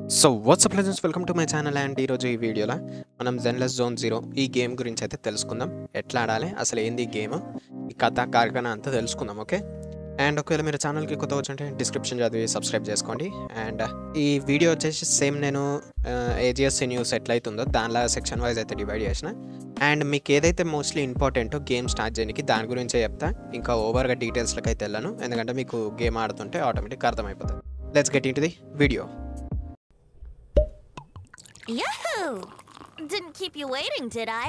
So what's up legends welcome to my channel and ఈరోజు ఈ వీడియోలో మనం జెన్లెస్ జోన్ జీరో ఈ గేమ్ గురించి అయితే తెలుసుకుందాం ఎట్లా ఆడాలి అసలు ఏంది ఈ గేమ్ ఈ కథ కార్ఖాన అంతా తెలుసుకుందాం ఓకే అండ్ ఒకవేళ మీరు ఛానల్కి కొత్త వచ్చంటే డిస్క్రిప్షన్ చదివి సబ్స్క్రైబ్ చేసుకోండి అండ్ ఈ వీడియో వచ్చేసి సేమ్ నేను ఏజిఎస్సీ న్యూస్ ఎట్లయితుందో దానిలో సెక్షన్ వైజ్ అయితే డివైడ్ చేసిన అండ్ మీకు ఏదైతే మోస్ట్లీ ఇంపార్టెంటో గేమ్ స్టార్ట్ చేయడానికి దాని గురించే చెప్తా ఇంకా ఓవర్గా డీటెయిల్స్లోకి అయితే వెళ్ళాను ఎందుకంటే మీకు గేమ్ ఆడుతుంటే ఆటోమేటిక్గా అర్థమైపోతుంది let's get in the video Yahoo! Didn't keep you waiting, did I?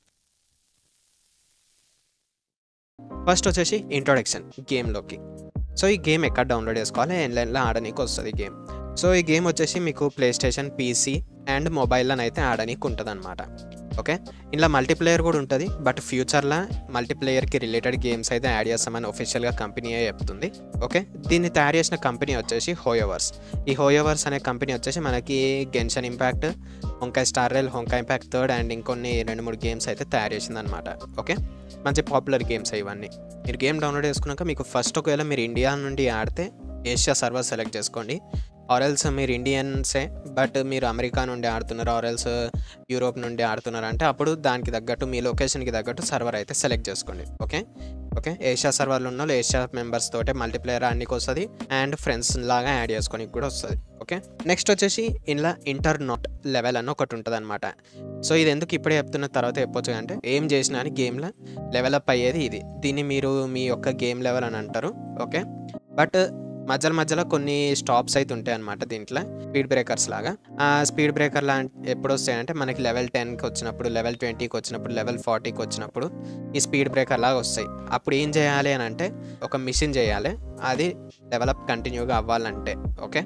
First వచ్చేసి ఇంట్రొడక్షన్ గేమ్లోకి సో ఈ గేమ్ ఎక్కడ డౌన్లోడ్ చేసుకోవాలి ఆన్లైన్లో ఆడనీకి వస్తుంది ఈ గేమ్ సో ఈ గేమ్ వచ్చేసి మీకు ప్లే స్టేషన్ పీసీ అండ్ మొబైల్లోనైతే ఆడనీకి ఉంటుంది అనమాట ఓకే ఇందులో మల్టీప్లేయర్ కూడా ఉంటుంది బట్ ఫ్యూచర్లో మల్టీప్లేయర్కి రిలేటెడ్ గేమ్స్ అయితే యాడ్ చేస్తామని ఒఫిషియల్గా కంపెనీ చెప్తుంది ఓకే దీన్ని తయారు చేసిన కంపెనీ వచ్చేసి హోయోవర్స్ ఈ హోయోవర్స్ అనే కంపెనీ వచ్చేసి మనకి Genshin Impact Honkai Star Rail Honkai Impact third and ఇంకొన్ని రెండు మూడు గేమ్స్ అయితే తయారు చేసింది అనమాట ఓకే మంచి పాపులర్ గేమ్స్ ఇవన్నీ మీరు గేమ్ డౌన్లోడ్ చేసుకున్నాక మీకు ఫస్ట్ ఒకవేళ మీరు ఇండియా నుండి ఆడితే ఏషియా సర్వర్ సెలెక్ట్ చేసుకోండి ఆరెల్స్ మీరు ఇండియన్సే బట్ మీరు అమెరికా నుండి ఆడుతున్నారు ఆరెల్స్ యూరోప్ నుండి ఆడుతున్నారు అంటే అప్పుడు దానికి తగ్గట్టు మీ లొకేషన్కి తగ్గట్టు సర్వర్ అయితే సెలెక్ట్ చేసుకోండి ఓకే ఓకే ఏషియా సర్వర్లు ఉన్న వాళ్ళు ఏషియా మెంబర్స్ తోటే మల్టీప్లేయర్ ఆడడానికి వస్తుంది అండ్ ఫ్రెండ్స్ లాగా యాడ్ చేసుకోనికి కూడా వస్తుంది ఓకే నెక్స్ట్ వచ్చేసి ఇంట్లో ఇంటర్ నాట్ లెవెల్ అని ఒకటి ఉంటుంది అనమాట సో ఇది ఎందుకు ఇప్పుడే చెప్తున్న తర్వాత చెప్పొచ్చు అంటే ఏం చేసినా అని గేమ్లో లెవెల్ అప్ అయ్యేది ఇది దీన్ని మీరు మీ యొక్క గేమ్ లెవెల్ అని అంటారు ఓకే బట్ మధ్యలో మధ్యలో కొన్ని స్టాప్స్ అయితే ఉంటాయి అనమాట దీంట్లో స్పీడ్ బ్రేకర్స్ లాగా ఆ స్పీడ్ బ్రేకర్ లా ఎప్పుడు వస్తాయంటే మనకి లెవెల్ టెన్కి వచ్చినప్పుడు లెవెల్ ట్వంటీకి వచ్చినప్పుడు లెవెల్ ఫార్టీకి వచ్చినప్పుడు ఈ స్పీడ్ బ్రేకర్ లాగా వస్తాయి అప్పుడు ఏం చేయాలి అని అంటే ఒక మిషన్ చేయాలి అది డెవలప్ కంటిన్యూగా అవ్వాలంటే ఓకే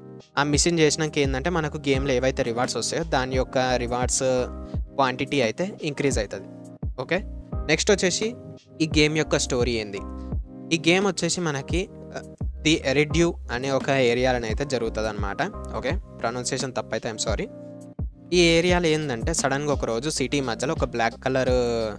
ఆ మిషన్ చేసినాక ఏంటంటే మనకు గేమ్లో ఏవైతే రివార్డ్స్ వస్తాయో దాని యొక్క రివార్డ్స్ క్వాంటిటీ అయితే ఇంక్రీజ్ అవుతుంది ఓకే నెక్స్ట్ వచ్చేసి ఈ గేమ్ యొక్క స్టోరీ ఏంది ఈ గేమ్ వచ్చేసి మనకి ది ఎరిడ్యూ అనే ఒక ఏరియాలో అయితే జరుగుతుంది అనమాట ఓకే ప్రొనౌన్సియేషన్ తప్పైతే ఐమ్ సారీ ఈ ఏరియాలో ఏంటంటే సడన్గా ఒక రోజు సిటీ మధ్యలో ఒక బ్లాక్ కలర్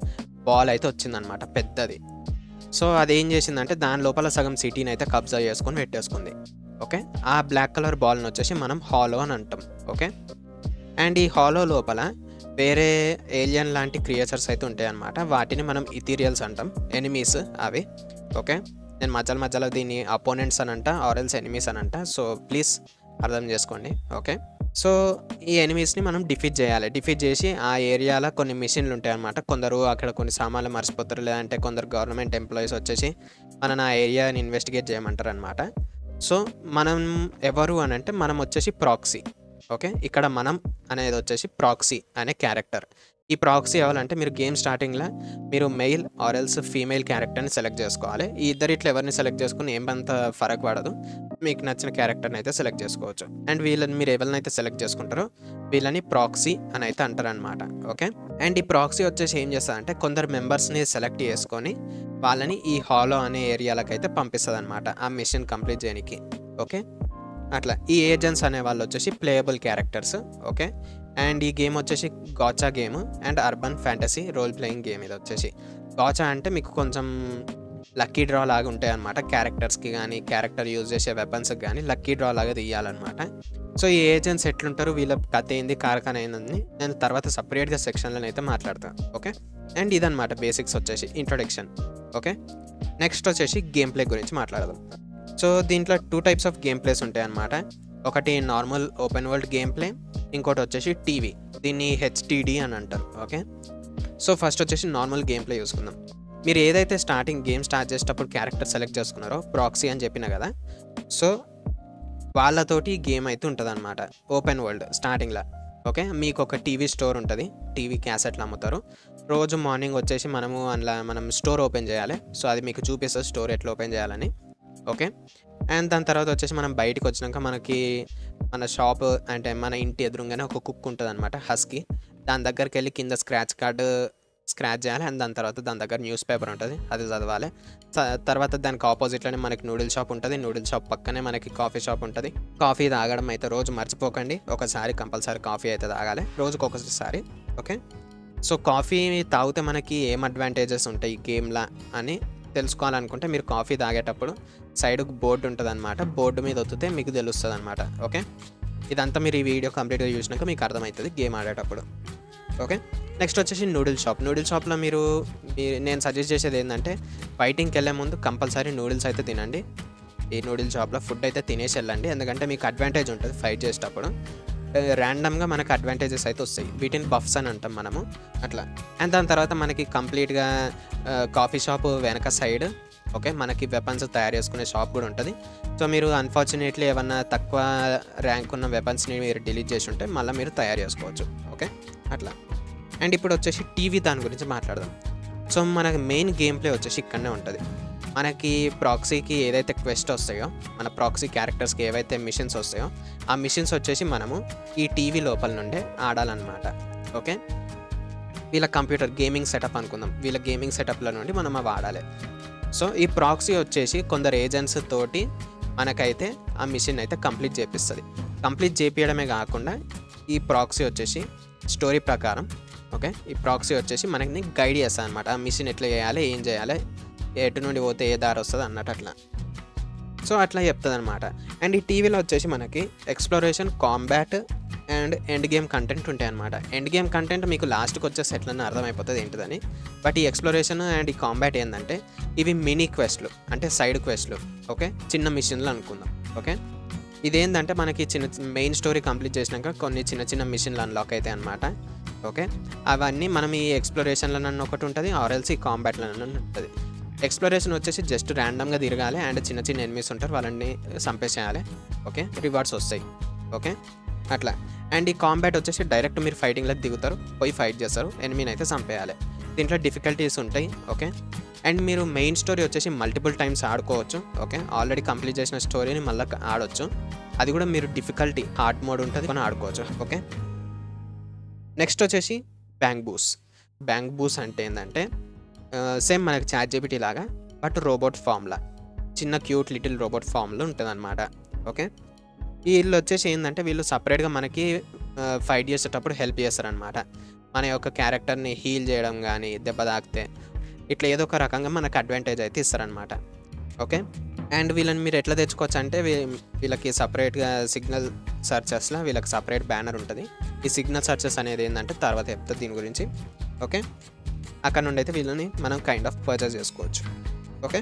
బాల్ అయితే వచ్చిందనమాట పెద్దది సో అది ఏం చేసిందంటే దాని లోపల సగం సిటీని అయితే కబ్జా చేసుకొని పెట్టేసుకుంది ఓకే ఆ బ్లాక్ కలర్ బాల్ని వచ్చేసి మనం హాలో అని అంటాం ఓకే అండ్ ఈ హాలో లోపల వేరే ఏలియన్ లాంటి క్రియేచర్స్ అయితే ఉంటాయి అన్నమాట వాటిని మనం ఇథీరియల్స్ అంటాం ఎనిమీస్ అవి ఓకే నేను మధ్యలో మధ్యలో దీన్ని అపోనెంట్స్ అని అంట ఆరెల్స్ ఎనిమీస్ అని అంట సో ప్లీజ్ అర్థం చేసుకోండి ఓకే సో ఈ ఎనిమీస్ని మనం డిఫీట్ చేయాలి డిఫీట్ చేసి ఆ ఏరియాలో కొన్ని మిషన్లు ఉంటాయి అన్నమాట కొందరు అక్కడ కొన్ని సామాన్లు మర్చిపోతారు లేదంటే కొందరు గవర్నమెంట్ ఎంప్లాయీస్ వచ్చేసి మన ఆ ఏరియాని ఇన్వెస్టిగేట్ చేయమంటారు అనమాట సో మనం ఎవరు అని అంటే మనం వచ్చేసి ప్రాక్సీ ఓకే ఇక్కడ మనం అనేది వచ్చేసి ప్రాక్సీ అనే క్యారెక్టర్ ఈ ప్రాక్సీ ఎవరంటే మీరు గేమ్ స్టార్టింగ్లో మీరు మెయిల్ ఆరెల్స్ ఫీమేల్ క్యారెక్టర్ని సెలెక్ట్ చేసుకోవాలి ఈ ఇద్దరిట్లో ఎవరిని సెలెక్ట్ చేసుకుని ఏమంత ఫరక్ పడదు మీకు నచ్చిన క్యారెక్టర్ని అయితే సెలెక్ట్ చేసుకోవచ్చు అండ్ వీళ్ళని మీరు ఎవరినైతే సెలెక్ట్ చేసుకుంటారో వీళ్ళని ప్రాక్సీ అని అయితే అంటారనమాట ఓకే అండ్ ఈ ప్రాక్సీ వచ్చేసి ఏం చేస్తుందంటే కొందరు మెంబర్స్ని సెలెక్ట్ చేసుకొని వాళ్ళని ఈ హాలో అనే ఏరియాలకు అయితే పంపిస్తుంది అనమాట ఆ మిషన్ కంప్లీట్ చేయడానికి ఓకే అట్లా ఈ ఏజెంట్స్ అనే వాళ్ళు వచ్చేసి ప్లేయబుల్ క్యారెక్టర్స్ ఓకే అండ్ ఈ గేమ్ వచ్చేసి gacha game and urban fantasy role playing game ఇది వచ్చేసి గాచా అంటే మీకు కొంచెం లక్కీ డ్రా లాగా ఉంటాయి అనమాట క్యారెక్టర్స్కి కానీ క్యారెక్టర్ యూజ్ చేసే వెపన్స్కి కానీ లక్కీ డ్రా లాగా తీయాలన్నమాట సో ఈ ఏజెంట్స్ ఎట్లుంటారు వీళ్ళ కథ ఏంది కార్ఖాన ఏందని నేను తర్వాత సపరేట్గా సెక్షన్లో అయితే మాట్లాడతాను ఓకే అండ్ ఇదన్నమాట బేసిక్స్ వచ్చేసి ఇంట్రొడక్షన్ ఓకే నెక్స్ట్ వచ్చేసి గేమ్ ప్లే గురించి మాట్లాడదాం సో దీంట్లో two types of game plays ఉంటాయి అన్నమాట ఒకటి normal open world game play ఇంకోటి వచ్చేసి టీవీ దీన్ని హెచ్టీడీ అని అంటారు ఓకే సో ఫస్ట్ వచ్చేసి నార్మల్ గేమ్ ప్లే చూసుకుందాం మీరు ఏదైతే స్టార్టింగ్ గేమ్ స్టార్ట్ చేసేటప్పుడు క్యారెక్టర్ సెలెక్ట్ చేసుకున్నారో ప్రాక్సీ అని చెప్పిన కదా సో వాళ్ళతోటి గేమ్ అయితే ఉంటుంది అనమాట ఓపెన్ వరల్డ్ స్టార్టింగ్లో ఓకే మీకు ఒక టీవీ స్టోర్ ఉంటుంది టీవీ క్యాసెట్లు అమ్ముతారు రోజు మార్నింగ్ వచ్చేసి మనము అందులో మనం స్టోర్ ఓపెన్ చేయాలి సో అది మీకు చూపిస్తుంది స్టోర్ ఎట్లా ఓపెన్ చేయాలని ఓకే అండ్ దాని తర్వాత వచ్చేసి మనం బయటికి వచ్చినాక మనకి మన షాప్ అంటే మన ఇంటి ఎదురుగానే ఒక కుక్ ఉంటుంది అనమాట హస్కి దాని దగ్గరికి వెళ్ళి కింద స్క్రాచ్ కార్డు స్క్రాచ్ చేయాలి అండ్ దాని తర్వాత దాని దగ్గర న్యూస్ పేపర్ ఉంటుంది అది చదవాలి త- తర్వాత దానికి ఆపోజిట్లోనే మనకి నూడిల్ షాప్ ఉంటుంది నూడిల్ షాప్ పక్కనే మనకి కాఫీ షాప్ ఉంటుంది కాఫీ తాగడం అయితే రోజు మర్చిపోకండి ఒకసారి కంపల్సరీ కాఫీ అయితే తాగాలి రోజుకి ఒకసారి ఓకే సో కాఫీ తాగితే మనకి ఏం అడ్వాంటేజెస్ ఉంటాయి గేమ్లా అని తెలుసుకోవాలనుకుంటే మీరు కాఫీ తాగేటప్పుడు సైడ్కి బోర్డు ఉంటుంది అనమాట బోర్డు మీద ఒత్తితే మీకు తెలుస్తుంది అనమాట ఓకే ఇదంతా మీరు ఈ వీడియో కంప్లీట్గా చూసినాక మీకు అర్థమవుతుంది గేమ్ ఆడేటప్పుడు ఓకే నెక్స్ట్ వచ్చేసి నూడిల్ షాప్ నూడిల్ షాప్లో మీరు మీ- నేను సజెస్ట్ చేసేది ఏంటంటే ఫైటింగ్కి వెళ్ళే ముందు కంపల్సరీ నూడిల్స్ అయితే తినండి ఈ నూడిల్ షాప్లో ఫుడ్ అయితే తినేసి వెళ్ళండి ఎందుకంటే మీకు అడ్వాంటేజ్ ఉంటుంది ఫైట్ చేసేటప్పుడు ర్యాండమ్గా మనకు అడ్వాంటేజెస్ అయితే వస్తాయి వీటిని బఫ్స్ అని అంటాం మనము అట్లా అండ్ దాని తర్వాత మనకి కంప్లీట్గా కాఫీ షాప్ వెనక సైడ్ ఓకే మనకి వెపన్స్ తయారు చేసుకునే షాప్ కూడా ఉంటుంది సో మీరు అన్ఫార్చునేట్లీ ఏమన్నా తక్కువ ర్యాంక్ ఉన్న వెపన్స్ని మీరు డిలీట్ చేసి ఉంటే మళ్ళీ మీరు తయారు చేసుకోవచ్చు ఓకే అట్లా అండ్ ఇప్పుడు వచ్చేసి టీవీ దాని గురించి మాట్లాడదాం సో మనకి మెయిన్ గేమ్ ప్లే వచ్చేసి ఇక్కడనే ఉంటుంది మనకి ప్రాక్సీకి ఏదైతే క్వెస్ట్ వస్తాయో మన ప్రాక్సీ క్యారెక్టర్స్కి ఏవైతే మిషన్స్ వస్తాయో ఆ మిషన్స్ వచ్చేసి మనము ఈ టీవీ లోపల నుండే ఆడాలన్నమాట ఓకే వీళ్ళ కంప్యూటర్ గేమింగ్ సెటప్ అనుకుందాం వీళ్ళ గేమింగ్ సెటప్ల నుండి మనం అవి ఆడాలి సో ఈ ప్రాక్సీ వచ్చేసి కొందరు ఏజెంట్స్ తోటి మనకైతే ఆ మిషన్ అయితే కంప్లీట్ చేపిస్తుంది కంప్లీట్ చేపించడమే కాకుండా ఈ ప్రాక్సీ వచ్చేసి స్టోరీ ప్రకారం ఓకే ఈ ప్రాక్సీ వచ్చేసి మనకి గైడ్ చేస్తుంది అనమాట ఆ మిషన్ ఎట్లా చేయాలి ఏం చేయాలి ఎటు నుండి పోతే ఏ దారి వస్తుంది అన్నట్టు అట్లా సో అట్లా చెప్తుంది అనమాట అండ్ ఈ టీవీలో వచ్చేసి మనకి exploration combat and end game content ఉంటాయి అనమాట ఎండ్ గేమ్ కంటెంట్ మీకు లాస్ట్కి వచ్చేసి ఎట్లన్నా అర్థమైపోతుంది ఏంటిదని బట్ ఈ ఎక్స్ప్లోరేషన్ అండ్ ఈ కాంబాట్ ఏంటంటే ఇవి మినీ క్వెస్ట్లు అంటే సైడ్ క్వెస్ట్లు ఓకే చిన్న మిషన్లు అనుకుందాం ఓకే ఇదేంటంటే మనకి చిన్న మెయిన్ స్టోరీ కంప్లీట్ చేసినాక కొన్ని చిన్న చిన్న మిషన్లు అన్లాక్ అవుతాయి అనమాట ఓకే అవన్నీ మనం ఈ ఎక్స్ప్లోరేషన్లో నన్ను ఒకటి ఉంటుంది ఆర్ఎల్సీ కాంబాట్లో నన్ను ఉంటుంది ఎక్స్ప్లోరేషన్ వచ్చేసి జస్ట్ ర్యాండమ్గా తిరగాలి అండ్ చిన్న చిన్న ఎనిమిస్ ఉంటారు వాళ్ళని చంపేసేయాలి ఓకే రివార్డ్స్ వస్తాయి ఓకే అట్లా అండ్ ఈ కాంబాట్ వచ్చేసి డైరెక్ట్ మీరు ఫైటింగ్లోకి దిగుతారు పోయి ఫైట్ చేస్తారు ఎనిమిని అయితే చంపేయాలి దీంట్లో డిఫికల్టీస్ ఉంటాయి ఓకే అండ్ మీరు మెయిన్ స్టోరీ వచ్చేసి మల్టిపుల్ టైమ్స్ ఆడుకోవచ్చు ఓకే ఆల్రెడీ కంప్లీట్ చేసిన స్టోరీని మళ్ళీ ఆడొచ్చు అది కూడా మీరు డిఫికల్టీ హార్డ్ మోడ్ ఉంటుంది మనం ఆడుకోవచ్చు ఓకే నెక్స్ట్ వచ్చేసి బ్యాంక్ బూస్ బ్యాంక్ బూస్ అంటే ఏంటంటే సేమ్ మనకి చాట్ జీపీటీ లాగా బట్ రోబోట్ ఫామ్లా చిన్న క్యూట్ లిటిల్ రోబోట్ ఫామ్లో ఉంటుంది అనమాట ఓకే వీళ్ళు వచ్చేసి ఏంటంటే వీళ్ళు సపరేట్గా మనకి ఫైట్ చేసేటప్పుడు హెల్ప్ చేస్తారనమాట మన యొక్క క్యారెక్టర్ని హీల్ చేయడం కానీ దెబ్బ తాకితే ఇట్లా ఏదో ఒక రకంగా మనకు అడ్వాంటేజ్ అయితే ఇస్తారనమాట ఓకే అండ్ వీళ్ళని మీరు ఎట్లా తెచ్చుకోవచ్చు అంటే వీ- వీళ్ళకి సపరేట్గా సిగ్నల్ సర్చెస్లో వీళ్ళకి సపరేట్ బ్యానర్ ఉంటుంది ఈ సిగ్నల్ సర్చెస్ అనేది ఏంటంటే తర్వాత చెప్తుంది దీని గురించి ఓకే అక్కడ నుండి అయితే వీళ్ళని మనం కైండ్ ఆఫ్ పర్చేస్ చేసుకోవచ్చు ఓకే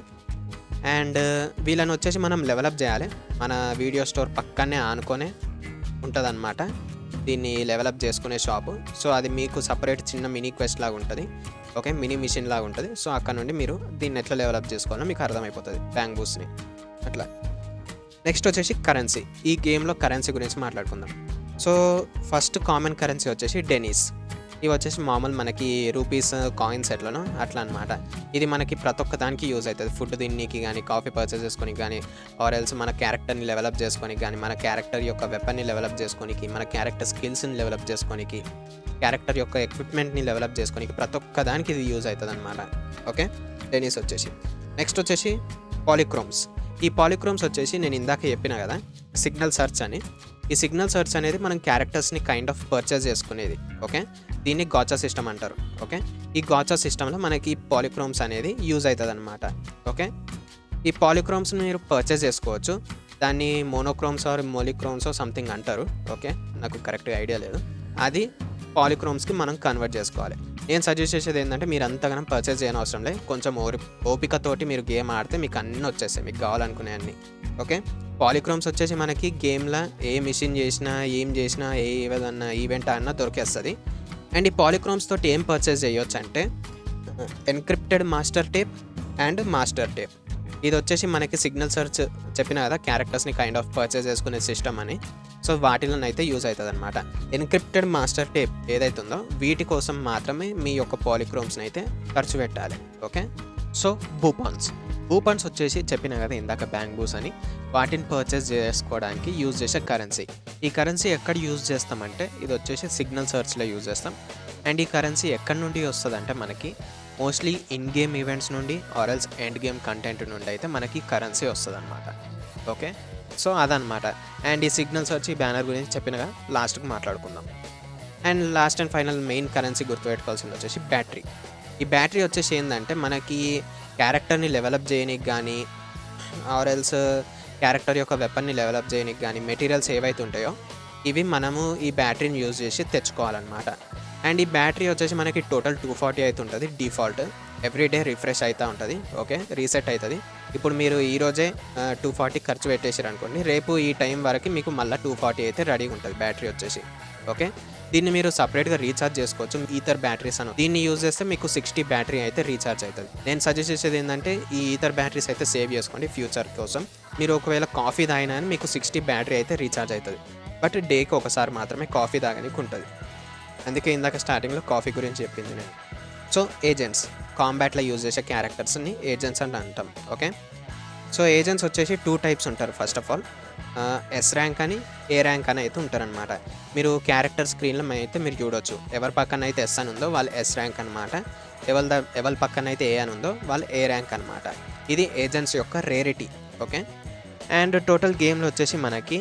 అండ్ వీళ్ళని వచ్చేసి మనం లెవలప్ చేయాలి మన వీడియో స్టోర్ పక్కనే ఆనుకొనే ఉంటుందన్నమాట దీన్ని లెవలప్ చేసుకునే షాపు సో అది మీకు సపరేట్ చిన్న మినీ క్వెస్ట్ లాగా ఉంటుంది ఓకే మినీ మిషన్ లాగా ఉంటుంది సో అక్కడ నుండి మీరు దీన్ని ఎట్లా డెవలప్ చేసుకోవాలో మీకు అర్థమైపోతుంది బ్యాంక్ బూస్ని అట్లా నెక్స్ట్ వచ్చేసి కరెన్సీ ఈ గేమ్లో కరెన్సీ గురించి మాట్లాడుకుందాం సో ఫస్ట్ కామన్ కరెన్సీ వచ్చేసి డెనీస్ ఇవి వచ్చేసి మామూలు మనకి రూపీస్ కాయిన్స్ ఎట్లనో అట్లా అనమాట ఇది మనకి ప్రతి ఒక్క దానికి యూజ్ అవుతుంది ఫుడ్ తినడానికి కానీ కాఫీ పర్చేస్ చేసుకోనికి కానీ ఆర్ ఎల్స్ మన క్యారెక్టర్ని డెవలప్ చేసుకోనికి కానీ మన క్యారెక్టర్ యొక్క వెపన్ని డెవలప్ చేసుకోనికి మన క్యారెక్టర్ స్కిల్స్ని డెవలప్ చేసుకోనికి క్యారెక్టర్ యొక్క ఎక్విప్మెంట్ని డెవలప్ చేసుకోనికి ప్రతి ఒక్క దానికి ఇది యూజ్ అవుతుంది అనమాట ఓకే డెనీస్ వచ్చేసి నెక్స్ట్ వచ్చేసి పాలిక్రోమ్స్ ఈ పాలిక్రోమ్స్ వచ్చేసి నేను ఇందాక చెప్పిన కదా సిగ్నల్ సర్చ్ అని ఈ సిగ్నల్ సర్చ్ అనేది మనం క్యారెక్టర్స్ని కైండ్ ఆఫ్ పర్చేస్ చేసుకునేది ఓకే దీన్ని గాచా సిస్టమ్ అంటారు ఓకే ఈ గాచా సిస్టంలో మనకి ఈ పాలిక్రోమ్స్ అనేది యూజ్ అవుతుంది అనమాట ఓకే ఈ పాలిక్రోమ్స్ మీరు పర్చేస్ చేసుకోవచ్చు దాన్ని మోనోక్రోమ్స్ ఆర్ మోలిక్రోమ్స్ సంథింగ్ అంటారు ఓకే నాకు కరెక్ట్గా ఐడియా లేదు అది పాలిక్రోమ్స్కి మనం కన్వర్ట్ చేసుకోవాలి నేను సజెస్ట్ చేసేది ఏంటంటే మీరు అంతగానం పర్చేస్ చేయని అవసరం లేదు కొంచెం ఓరి ఓపికతోటి మీరు గేమ్ ఆడితే మీకు అన్నీ వచ్చేస్తాయి మీకు కావాలనుకునే అన్ని ఓకే పాలిక్రోమ్స్ వచ్చేసి మనకి గేమ్లో ఏ మిషన్ చేసినా ఏం చేసినా ఏ ఏదన్నా ఈవెంట్ ఆడినా దొరికేస్తుంది అండ్ ఈ పాలిక్రోమ్స్ తోటి ఏం పర్చేస్ చేయొచ్చు అంటే encrypted master tape and master tape ఇది వచ్చేసి మనకి సిగ్నల్ సర్చ్ చెప్పిన కదా క్యారెక్టర్స్ని కైండ్ ఆఫ్ పర్చేస్ చేసుకునే సిస్టమ్ అని సో వాటిలోనైతే యూజ్ అవుతుంది అనమాట ఎన్క్రిప్టెడ్ మాస్టర్ టేప్ ఏదైతే ఉందో వీటి కోసం మాత్రమే మీ యొక్క పాలిక్రోమ్స్ని అయితే ఖర్చు పెట్టాలి ఓకే సో బూపాన్స్ బూపాన్స్ వచ్చేసి చెప్పిన కదా ఇందాక బ్యాంక్ బూస్ అని వాటిని పర్చేస్ చేసుకోవడానికి యూజ్ చేసే కరెన్సీ ఈ కరెన్సీ ఎక్కడ యూజ్ చేస్తామంటే ఇది వచ్చేసి సిగ్నల్ సర్చ్లో యూజ్ చేస్తాం అండ్ ఈ కరెన్సీ ఎక్కడి నుండి వస్తుంది అంటే మనకి మోస్ట్లీ ఇన్ గేమ్ ఈవెంట్స్ నుండి ఆర్ఎల్స్ ఎండ్ గేమ్ కంటెంట్ నుండి అయితే మనకి కరెన్సీ వస్తుంది అనమాట ఓకే సో అదనమాట అండ్ ఈ సిగ్నల్స్ వచ్చి బ్యానర్ గురించి చెప్పినగా లాస్ట్కి మాట్లాడుకుందాం and last and final main currency గుర్తుపెట్టుకోవాల్సింది వచ్చేసి బ్యాటరీ ఈ బ్యాటరీ వచ్చేసి ఏంటంటే మనకి క్యారెక్టర్ని డెవలప్ చేయడానికి కానీ ఆర్ ఎల్స్ క్యారెక్టర్ యొక్క వెపన్ని డెవలప్ చేయడానికి కానీ మెటీరియల్స్ ఏవైతే ఉంటాయో ఇవి మనము ఈ బ్యాటరీని యూజ్ చేసి తెచ్చుకోవాలన్నమాట అండ్ ఈ బ్యాటరీ వచ్చేసి మనకి టోటల్ టూ ఫార్టీ అయితే ఉంటుంది డిఫాల్ట్ ఎవ్రీడే రిఫ్రెష్ అవుతూ ఉంటుంది ఓకే రీసెట్ అవుతుంది ఇప్పుడు మీరు ఈ రోజే టూ ఫార్టీ ఖర్చు పెట్టేసారు అనుకోండి రేపు ఈ టైం వరకు మీకు మళ్ళీ టూ ఫార్టీ అయితే రెడీగా ఉంటుంది బ్యాటరీ వచ్చేసి ఓకే దీన్ని మీరు సపరేట్గా రీఛార్జ్ చేసుకోవచ్చు ఈథర్ బ్యాటరీస్ అని దీన్ని యూజ్ చేస్తే మీకు సిక్స్టీ బ్యాటరీ అయితే రీఛార్జ్ అవుతుంది నేను సజెస్ట్ చేసేది ఏంటంటే ఈ ఈథర్ బ్యాటరీస్ అయితే సేవ్ చేసుకోండి ఫ్యూచర్ కోసం మీరు ఒకవేళ కాఫీ తాగినా అని మీకు సిక్స్టీ బ్యాటరీ అయితే రీఛార్జ్ అవుతుంది బట్ డేకి ఒకసారి మాత్రమే కాఫీ తాగడానికి ఉంటుంది అందుకే ఇందాక స్టార్టింగ్లో కాఫీ గురించి చెప్పింది నేను సో ఏజెంట్స్ కాంబాట్లో యూజ్ చేసే క్యారెక్టర్స్ని ఏజెంట్స్ అని అంటాం ఓకే సో ఏజెంట్స్ వచ్చేసి టూ టైప్స్ ఉంటారు first of all S rank అని ఏ ర్యాంక్ అని అయితే ఉంటారనమాట మీరు క్యారెక్టర్ స్క్రీన్లో అయితే మీరు చూడొచ్చు ఎవరి పక్కన అయితే ఎస్ అని ఉందో వాళ్ళు ఎస్ ర్యాంక్ అనమాట ఎవరి ద ఎవరి పక్కన అయితే ఏ అని ఉందో వాళ్ళు ఏ ర్యాంక్ అనమాట ఇది ఏజెంట్స్ యొక్క రేరిటీ ఓకే అండ్ టోటల్ గేమ్లో వచ్చేసి మనకి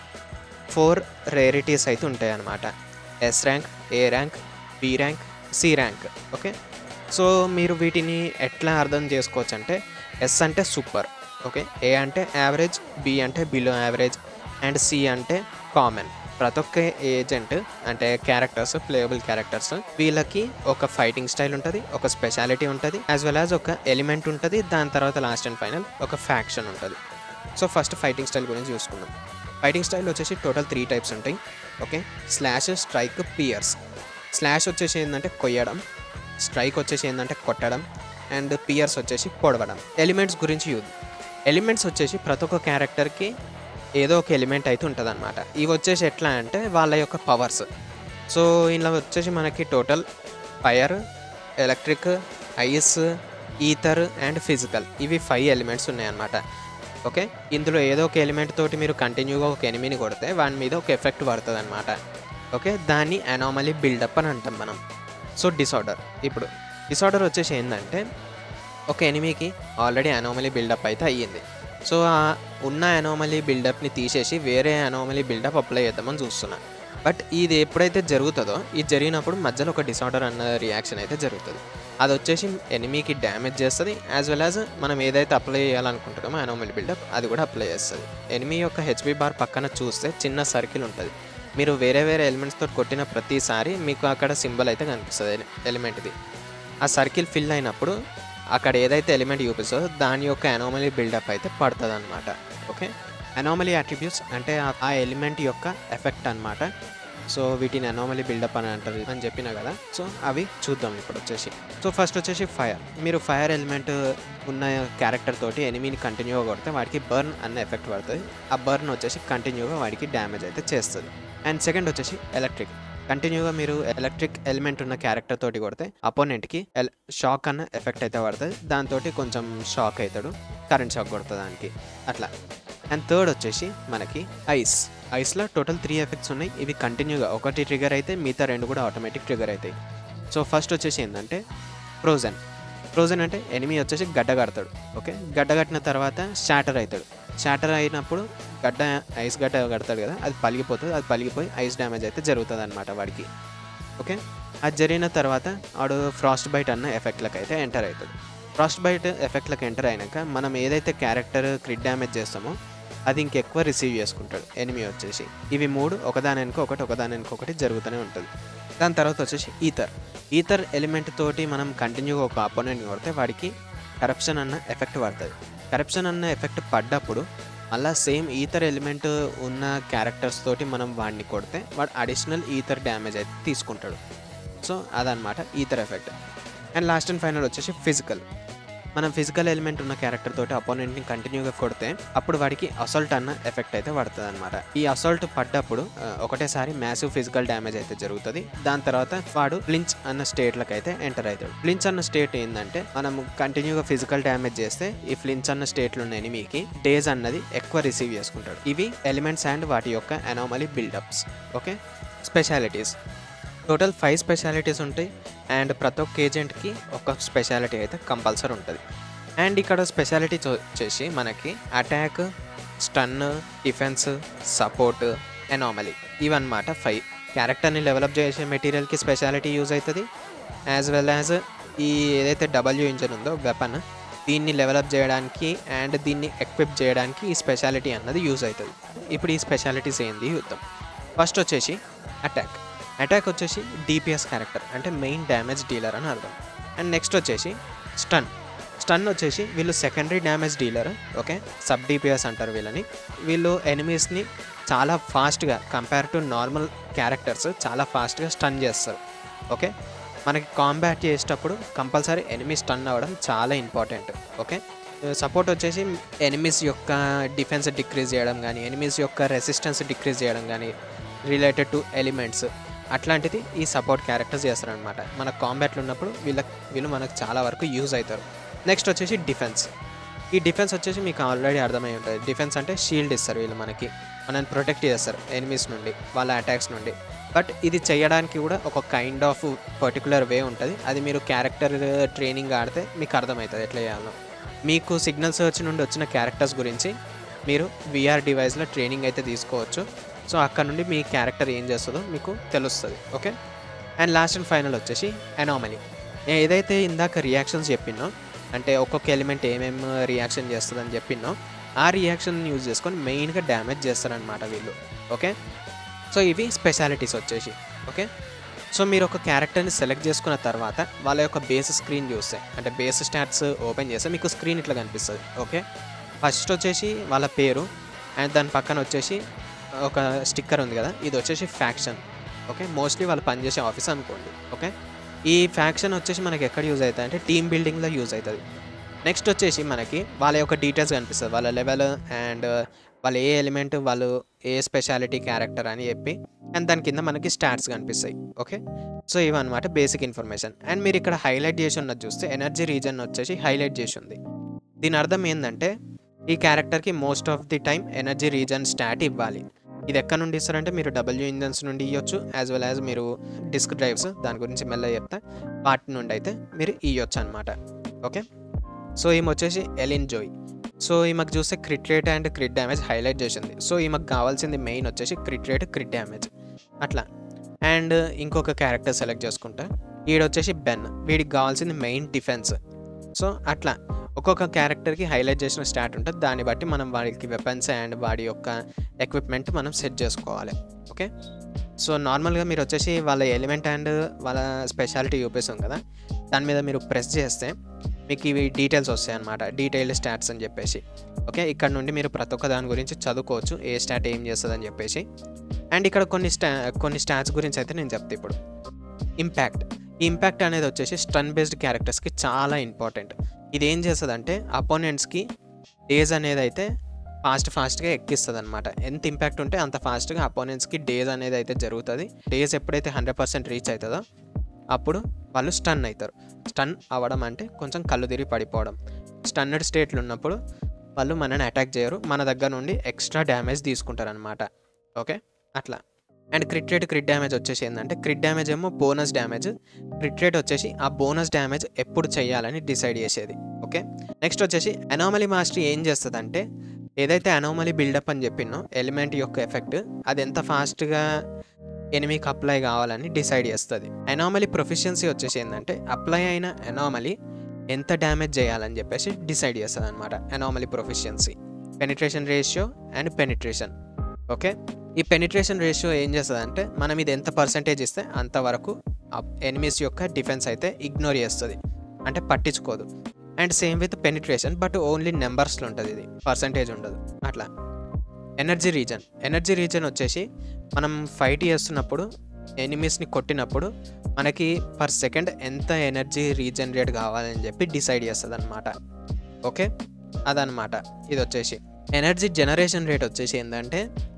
ఫోర్ రేరిటీస్ అయితే ఉంటాయి అన్నమాట S rank A rank B rank C rank okay so మీరు వీటిని ఎట్లా అర్థం చేసుకోవచ్చు అంటే ఎస్ అంటే సూపర్ ఓకే ఏ అంటే యావరేజ్ బి అంటే బిలో యావరేజ్ అండ్ సి అంటే కామన్ ప్రతి ఒక్క ఏజెంట్ అంటే క్యారెక్టర్స్ ప్లేయబుల్ క్యారెక్టర్స్ వీళ్ళకి ఒక ఫైటింగ్ స్టైల్ ఉంటుంది ఒక స్పెషాలిటీ ఉంటుంది యాజ్ వెల్ యాజ్ ఒక ఎలిమెంట్ ఉంటుంది దాని తర్వాత లాస్ట్ అండ్ ఫైనల్ ఒక ఫ్యాక్షన్ ఉంటుంది సో ఫస్ట్ ఫైటింగ్ స్టైల్ గురించి చూసుకుందాం ఫైటింగ్ స్టైల్ వచ్చేసి టోటల్ త్రీ టైప్స్ ఉంటాయి okay slash strike pierce slash వచ్చేసి ఏంటంటే కొయ్యడం స్ట్రైక్ వచ్చేసి ఏంటంటే కొట్టడం అండ్ పియర్స్ వచ్చేసి పొడవడం ఎలిమెంట్స్ గురించి యూజ్ ఎలిమెంట్స్ వచ్చేసి ప్రతి ఒక్క క్యారెక్టర్కి ఏదో ఒక ఎలిమెంట్ అయితే ఉంటుంది అనమాట ఇవి వచ్చేసి ఎట్లా అంటే వాళ్ళ యొక్క పవర్స్ సో ఇలా వచ్చేసి మనకి total fire electric ice ether and physical ఇవి ఫైవ్ ఎలిమెంట్స్ ఉన్నాయన్నమాట ఓకే ఇందులో ఏదో ఒక ఎలిమెంట్ తోటి మీరు కంటిన్యూగా ఒక ఎనిమిని కొడితే వాని మీద ఒక ఎఫెక్ట్ పడుతుంది అనమాట ఓకే దాన్ని అనామలీ బిల్డప్ అని అంటాం మనం సో డిసార్డర్ ఇప్పుడు డిసార్డర్ వచ్చేసి ఏంటంటే ఒక ఎనిమికి ఆల్రెడీ అనామలీ బిల్డప్ అయితే అయ్యింది సో ఆ ఉన్న అనామలీ బిల్డప్ని తీసేసి వేరే అనామలీ బిల్డప్ అప్లై చేద్దామని చూస్తున్నా బట్ ఇది ఎప్పుడైతే జరుగుతుందో ఇది జరిగినప్పుడు మధ్యలో ఒక డిసార్డర్ అన్న రియాక్షన్ అయితే జరుగుతుంది అది వచ్చేసి ఎనిమికి డ్యామేజ్ చేస్తుంది యాజ్ వెల్ యాజ్ మనం ఏదైతే అప్లై చేయాలనుకుంటున్నామో అనామలీ బిల్డప్ అది కూడా అప్లై చేస్తుంది ఎనిమి యొక్క హెచ్పి బార్ పక్కన చూస్తే చిన్న సర్కిల్ ఉంటుంది మీరు వేరే వేరే ఎలిమెంట్స్తో కొట్టిన ప్రతిసారి మీకు అక్కడ సింబల్ అయితే కనిపిస్తుంది ఎలిమెంట్ది ఆ సర్కిల్ ఫిల్ అయినప్పుడు అక్కడ ఏదైతే ఎలిమెంట్ చూపిస్తుందో దాని యొక్క అనామలీ బిల్డప్ అయితే పడుతుంది అనమాట ఓకే అనామలీ అట్రిబ్యూట్స్ అంటే ఆ- ఆ ఎలిమెంట్ యొక్క ఎఫెక్ట్ అన్నమాట సో వీటిని అనామలీ బిల్డప్ అని అంటారు అని చెప్పిన కదా సో అవి చూద్దాం ఇప్పుడు వచ్చేసి సో ఫస్ట్ వచ్చేసి ఫైర్ మీరు ఫైర్ ఎలిమెంట్ ఉన్న క్యారెక్టర్ తోటి ఎనిమిని కంటిన్యూగా కొడితే వాడికి బర్న్ అన్న ఎఫెక్ట్ పడుతుంది ఆ బర్న్ వచ్చేసి కంటిన్యూగా వాడికి డ్యామేజ్ అయితే చేస్తుంది అండ్ సెకండ్ వచ్చేసి ఎలక్ట్రిక్ కంటిన్యూగా మీరు ఎలక్ట్రిక్ ఎలిమెంట్ ఉన్న క్యారెక్టర్ తోటి కొడితే అపోనెంట్కి ఎల్ షాక్ అన్న ఎఫెక్ట్ అయితే పడుతుంది దాంతో కొంచెం షాక్ అవుతాడు కరెంట్ షాక్ కొడుతుంది దానికి అట్లా అండ్ థర్డ్ వచ్చేసి మనకి ఐస్ ఐస్లో టోటల్ త్రీ ఎఫెక్ట్స్ ఉన్నాయి ఇవి కంటిన్యూగా ఒకటి ట్రిగర్ అయితే మిగతా రెండు కూడా ఆటోమేటిక్ ట్రిగర్ అవుతాయి సో ఫస్ట్ వచ్చేసి ఏంటంటే ఫ్రోజన్ ఫ్రోజన్ అంటే ఎనిమి వచ్చేసి గడ్డ కడతాడు ఓకే గడ్డ కట్టిన తర్వాత షాటర్ అవుతాడు షాటర్ అయినప్పుడు గడ్డ ఐస్ గడ్డ కడతాడు కదా అది పలిగిపోతుంది అది పలిగిపోయి ఐస్ డ్యామేజ్ అయితే జరుగుతుంది అనమాట వాడికి ఓకే అది జరిగిన తర్వాత వాడు ఫ్రాస్ట్ బైట్ అన్న ఎఫెక్ట్లకు అయితే ఎంటర్ అవుతాడు ఫ్రాస్ట్ బైట్ ఎఫెక్ట్లకు ఎంటర్ అయినాక మనం ఏదైతే క్యారెక్టర్ క్రిట్ డ్యామేజ్ చేస్తామో అది ఇంకెక్కువ రిసీవ్ చేసుకుంటాడు ఎనిమి వచ్చేసి ఇవి మూడు ఒకదాని వెనుక ఒకటి ఒకదాని వెనుక ఒకటి జరుగుతూనే ఉంటుంది దాని తర్వాత వచ్చేసి ఈథర్ ఈథర్ ఎలిమెంట్ తోటి మనం కంటిన్యూగా ఒక అపోనెంట్ కొడితే వాడికి కరప్షన్ అన్న ఎఫెక్ట్ పడుతుంది కరప్షన్ అన్న ఎఫెక్ట్ పడ్డప్పుడు మళ్ళీ సేమ్ ఈథర్ ఎలిమెంట్ ఉన్న క్యారెక్టర్స్ తోటి మనం వాడిని కొడితే వాడు అడిషనల్ ఈథర్ డ్యామేజ్ అయితే తీసుకుంటాడు సో అదనమాట ether effect and last and final వచ్చేసి ఫిజికల్ మనం ఫిజికల్ ఎలిమెంట్ ఉన్న క్యారెక్టర్ తోటి అపోనెంట్ని కంటిన్యూగా కొడితే అప్పుడు వాడికి అసాల్ట్ అన్న ఎఫెక్ట్ అయితే పడుతుంది అనమాట ఈ అసాల్ట్ పడ్డప్పుడు ఆ, ఒకటేసారి మ్యాసివ్ ఫిజికల్ డ్యామేజ్ అయితే జరుగుతుంది దాని తర్వాత వాడు ఫ్లించ్ అన్న స్టేట్లకు అయితే ఎంటర్ అవుతాడు ఫ్లించ్ అన్న స్టేట్ ఏంటంటే మనం కంటిన్యూగా ఫిజికల్ డ్యామేజ్ చేస్తే ఈ ఫ్లించ్ అన్న స్టేట్లో ఉన్న ఎనిమికి డేజ్ అన్నది ఎక్కువ రిసీవ్ చేసుకుంటాడు ఇవి ఎలిమెంట్స్ అండ్ వాటి యొక్క anomaly buildups okay specialities total five specialities ఉంటాయి అండ్ ప్రతి ఒక్క ఏజెంట్కి ఒక స్పెషాలిటీ అయితే కంపల్సరీ ఉంటుంది అండ్ ఇక్కడ స్పెషాలిటీ వచ్చేసి మనకి attack stun defence support anomaly ఇవన్నమాట ఫైవ్ క్యారెక్టర్ని డెవలప్ చేసే మెటీరియల్కి స్పెషాలిటీ యూజ్ అవుతుంది యాజ్ వెల్ యాజ్ ఈ ఏదైతే డబ్ల్యూ ఇంజన్ ఉందో వెపన్ దీన్ని డెవలప్ చేయడానికి అండ్ దీన్ని ఎక్విప్ చేయడానికి ఈ స్పెషాలిటీ అన్నది యూజ్ అవుతుంది ఇప్పుడు ఈ స్పెషాలిటీస్ ఏంది చూద్దాం ఫస్ట్ వచ్చేసి అటాక్ అటాక్ వచ్చేసి డిపిఎస్ క్యారెక్టర్ అంటే మెయిన్ డ్యామేజ్ డీలర్ అని అర్థం అండ్ నెక్స్ట్ వచ్చేసి స్టన్ స్టన్ వచ్చేసి వీళ్ళు secondary damage dealer okay sub DPS అంటారు వీళ్ళని వీళ్ళు ఎనిమీస్ని చాలా ఫాస్ట్గా కంపేర్ టు నార్మల్ క్యారెక్టర్స్ చాలా ఫాస్ట్గా స్టన్ చేస్తారు ఓకే మనకి కాంబాట్ చేసేటప్పుడు కంపల్సరీ ఎనిమీ స్టన్ అవ్వడం చాలా ఇంపార్టెంట్ ఓకే సపోర్ట్ వచ్చేసి ఎనిమీస్ యొక్క డిఫెన్స్ డిక్రీజ్ చేయడం కానీ ఎనిమీస్ యొక్క రెసిస్టెన్స్ డిక్రీజ్ చేయడం కానీ రిలేటెడ్ టు ఎలిమెంట్స్ అట్లాంటిది ఈ సపోర్ట్ క్యారెక్టర్స్ చేస్తారనమాట మన కాంబాట్లు ఉన్నప్పుడు వీళ్ళ వీళ్ళు మనకు చాలా వరకు యూజ్ అవుతారు నెక్స్ట్ వచ్చేసి డిఫెన్స్ ఈ డిఫెన్స్ వచ్చేసి మీకు ఆల్రెడీ అర్థమై ఉంటుంది డిఫెన్స్ అంటే షీల్డ్ ఇస్తారు వీళ్ళు మనకి మనల్ని ప్రొటెక్ట్ చేస్తారు ఎనిమీస్ నుండి వాళ్ళ అటాక్స్ నుండి బట్ ఇది చేయడానికి కూడా ఒక కైండ్ ఆఫ్ పర్టికులర్ వే ఉంటుంది అది మీరు క్యారెక్టర్ ట్రైనింగ్ ఆడితే మీకు అర్థమవుతుంది ఎట్లా చేయాలో మీకు సిగ్నల్ సర్చ్ నుండి వచ్చిన క్యారెక్టర్స్ గురించి మీరు విఆర్ డివైస్లో ట్రైనింగ్ అయితే తీసుకోవచ్చు సో అక్కడ నుండి మీ క్యారెక్టర్ ఏం చేస్తుందో మీకు తెలుస్తుంది okay and last and final వచ్చేసి ఎనామలీ నేను ఏదైతే ఇందాక రియాక్షన్స్ చెప్పినో అంటే ఒక్కొక్క ఎలిమెంట్ ఏమేమి రియాక్షన్ చేస్తుందని చెప్పినో ఆ రియాక్షన్ యూజ్ చేసుకొని మెయిన్గా డ్యామేజ్ చేస్తారనమాట వీళ్ళు ఓకే సో ఇవి స్పెషాలిటీస్ వచ్చేసి ఓకే సో మీరు ఒక క్యారెక్టర్ని సెలెక్ట్ చేసుకున్న తర్వాత వాళ్ళ యొక్క బేస్ స్క్రీన్ చూస్తే అంటే బేస్ స్టాట్స్ ఓపెన్ చేస్తే మీకు స్క్రీన్ ఇట్లా కనిపిస్తుంది ఓకే ఫస్ట్ వచ్చేసి వాళ్ళ పేరు అండ్ దాని పక్కన వచ్చేసి ఒక స్టిక్కర్ ఉంది కదా ఇది వచ్చేసి ఫ్యాక్షన్ ఓకే మోస్ట్లీ వాళ్ళు పనిచేసే ఆఫీస్ అనుకోండి ఓకే ఈ ఫ్యాక్షన్ వచ్చేసి మనకి ఎక్కడ యూజ్ అవుతుంది అంటే టీమ్ బిల్డింగ్లో యూజ్ అవుతుంది నెక్స్ట్ వచ్చేసి మనకి వాళ్ళ యొక్క డీటెయిల్స్ కనిపిస్తుంది వాళ్ళ లెవెల్ అండ్ వాళ్ళు ఏ ఎలిమెంట్ వాళ్ళు ఏ స్పెషాలిటీ క్యారెక్టర్ అని చెప్పి అండ్ దాని కింద మనకి స్టాట్స్ కనిపిస్తాయి ఓకే సో ఇవన్నమాట బేసిక్ ఇన్ఫర్మేషన్ అండ్ మీరు ఇక్కడ హైలైట్ చేసి ఉన్నది చూస్తే ఎనర్జీ రీజన్ వచ్చేసి హైలైట్ చేసి ఉంది దీని అర్థం ఏంటంటే ఈ క్యారెక్టర్కి most of the time energy regen stat ఇవ్వాలి ఇది ఎక్కడ నుండి ఇస్తారంటే మీరు డబ్ల్యూ ఇంజన్స్ నుండి ఇవ్వచ్చు యాజ్ వెల్ యాజ్ మీరు డిస్క్ డ్రైవ్స్ దాని గురించి మెల్లగా చెప్తా వాటి నుండి అయితే మీరు ఇవ్వచ్చు అనమాట ఓకే సో ఈమె వచ్చేసి ఎలిన్ జోయ్ సో ఈమెకు చూస్తే crit rate and crit damage highlight చేసింది సో ఈమెకు కావాల్సింది మెయిన్ వచ్చేసి క్రిట్ రేట్ క్రిట్ డ్యామేజ్ అట్లా అండ్ ఇంకొక క్యారెక్టర్ సెలెక్ట్ చేసుకుంటా వీడు వచ్చేసి బెన్ వీడికి కావాల్సింది మెయిన్ డిఫెన్స్ సో అట్లా ఒక్కొక్క క్యారెక్టర్కి హైలైట్ చేసిన స్టాట్ ఉంటుంది దాన్ని బట్టి మనం వాడికి వెపన్స్ అండ్ వాడి యొక్క ఎక్విప్మెంట్ మనం సెట్ చేసుకోవాలి ఓకే సో నార్మల్గా మీరు వచ్చేసి వాళ్ళ ఎలిమెంట్ అండ్ వాళ్ళ స్పెషాలిటీ చూపిస్తుంది కదా దాని మీద మీరు ప్రెస్ చేస్తే మీకు ఇవి డీటెయిల్స్ వస్తాయి అనమాట డీటెయిల్డ్ స్టాట్స్ అని చెప్పేసి ఓకే ఇక్కడ నుండి మీరు ప్రతి ఒక్క దాని గురించి చదువుకోవచ్చు ఏ స్టాట్ ఏం చేస్తుంది అని చెప్పేసి అండ్ ఇక్కడ కొన్ని స్టా కొన్ని స్టాట్స్ గురించి అయితే నేను చెప్తా ఇప్పుడు ఇంపాక్ట్ ఈ ఇంపాక్ట్ అనేది వచ్చేసి స్టన్ బేస్డ్ క్యారెక్టర్స్కి చాలా ఇంపార్టెంట్ ఇది ఏం చేస్తుందంటే అపోనెంట్స్కి డేస్ అనేది అయితే ఫాస్ట్ ఫాస్ట్గా ఎక్కిస్తుంది అనమాట ఎంత ఇంపాక్ట్ ఉంటే అంత ఫాస్ట్గా అపోనెంట్స్కి డేస్ అనేది అయితే జరుగుతుంది డేస్ ఎప్పుడైతే హండ్రెడ్ పర్సెంట్ రీచ్ అవుతుందో అప్పుడు వాళ్ళు స్టన్ అవుతారు స్టన్ అవ్వడం అంటే కొంచెం కళ్ళు తిరిగి పడిపోవడం స్టన్నడ్ స్టేట్లు ఉన్నప్పుడు వాళ్ళు మనని అటాక్ చేయరు మన దగ్గర నుండి ఎక్స్ట్రా డ్యామేజ్ తీసుకుంటారు అనమాట ఓకే అట్లా and crit rate crit damage వచ్చేసి ఏంటంటే క్రిట్ డ్యామేజ్ ఏమో బోనస్ డ్యామేజ్ క్రిట్ రేట్ వచ్చేసి ఆ బోనస్ డ్యామేజ్ ఎప్పుడు చేయాలని డిసైడ్ చేసేది ఓకే నెక్స్ట్ వచ్చేసి అనామలీ మాస్టరీ ఏం చేస్తుందంటే ఏదైతే అనామలీ బిల్డప్ అని చెప్పినో ఎలిమెంట్ యొక్క ఎఫెక్ట్ అది ఎంత ఫాస్ట్గా ఎనిమికి అప్లై కావాలని డిసైడ్ చేస్తుంది అనామలీ ప్రొఫిషియన్సీ వచ్చేసి ఏంటంటే అప్లై అయిన అనామలీ ఎంత డ్యామేజ్ చేయాలని చెప్పేసి డిసైడ్ చేస్తుంది అనమాట anomaly proficiency penetration ratio and penetration okay ఈ పెనిట్రేషన్ రేషియో ఏం చేస్తుంది అంటే మనం ఇది ఎంత పర్సంటేజ్ ఇస్తే అంతవరకు ఎనిమీస్ యొక్క డిఫెన్స్ అయితే ఇగ్నోర్ చేస్తుంది అంటే పట్టించుకోదు and same with penetration but only నెంబర్స్లో ఉంటుంది ఇది పర్సంటేజ్ ఉండదు అట్లా ఎనర్జీ రీజన్ ఎనర్జీ రీజన్ వచ్చేసి మనం ఫైట్ చేస్తున్నప్పుడు ఎనిమీస్ని కొట్టినప్పుడు మనకి పర్ సెకండ్ ఎంత ఎనర్జీ రీజనరేట్ కావాలని చెప్పి డిసైడ్ చేస్తుంది అనమాట ఓకే అదనమాట ఇది వచ్చేసి ఎనర్జీ జనరేషన్ రేట్ వచ్చేసి ఏంటంటే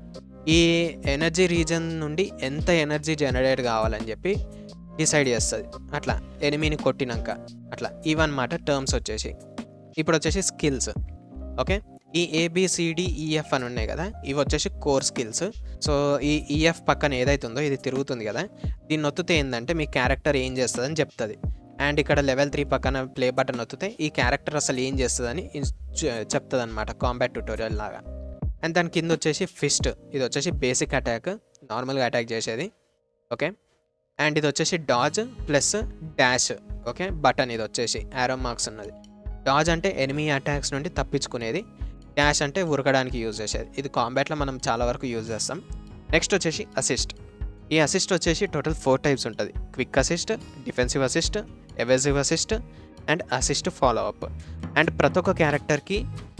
ఈ ఎనర్జీ రీజన్ నుండి ఎంత ఎనర్జీ జనరేట్ కావాలని చెప్పి డిసైడ్ చేస్తుంది అట్లా ఎనిమిని కొట్టినాక అట్లా ఇవన్నమాట టర్మ్స్ వచ్చేసి ఇప్పుడు వచ్చేసి స్కిల్స్ ఓకే ఈ ఏబిసిడిఈఎఫ్ అని ఉన్నాయి కదా ఇవి వచ్చేసి కోర్ స్కిల్స్ సో ఈ ఈఎఫ్ పక్కన ఏదైతే ఉందో ఇది తిరుగుతుంది కదా దీన్ని నొత్తితే ఏంటంటే మీ క్యారెక్టర్ ఏం చేస్తుందని చెప్తుంది అండ్ ఇక్కడ లెవెల్ త్రీ పక్కన ప్లే బటన్ నొత్తితే ఈ క్యారెక్టర్ అసలు ఏం చేస్తుందని చెప్తుంది అనమాట కాంబాట్ ట్యూటోరియల్ లాగా అండ్ దాని కింద వచ్చేసి ఫిస్ట్ ఇది వచ్చేసి బేసిక్ అటాక్ నార్మల్గా అటాక్ చేసేది ఓకే అండ్ ఇది వచ్చేసి dodge plus dash okay button ఇది వచ్చేసి ఆరో మార్క్స్ ఉన్నది డాజ్ అంటే ఎనిమీ అటాక్స్ నుండి తప్పించుకునేది డాష్ అంటే ఉరకడానికి యూజ్ చేసేది ఇది కాంబాట్లో మనం చాలా వరకు యూజ్ చేస్తాం నెక్స్ట్ వచ్చేసి అసిస్ట్ ఈ అసిస్ట్ వచ్చేసి టోటల్ ఫోర్ టైప్స్ ఉంటుంది quick assist defensive assist evasive assist and assist follow up and ప్రతి ఒక్క క్యారెక్టర్కి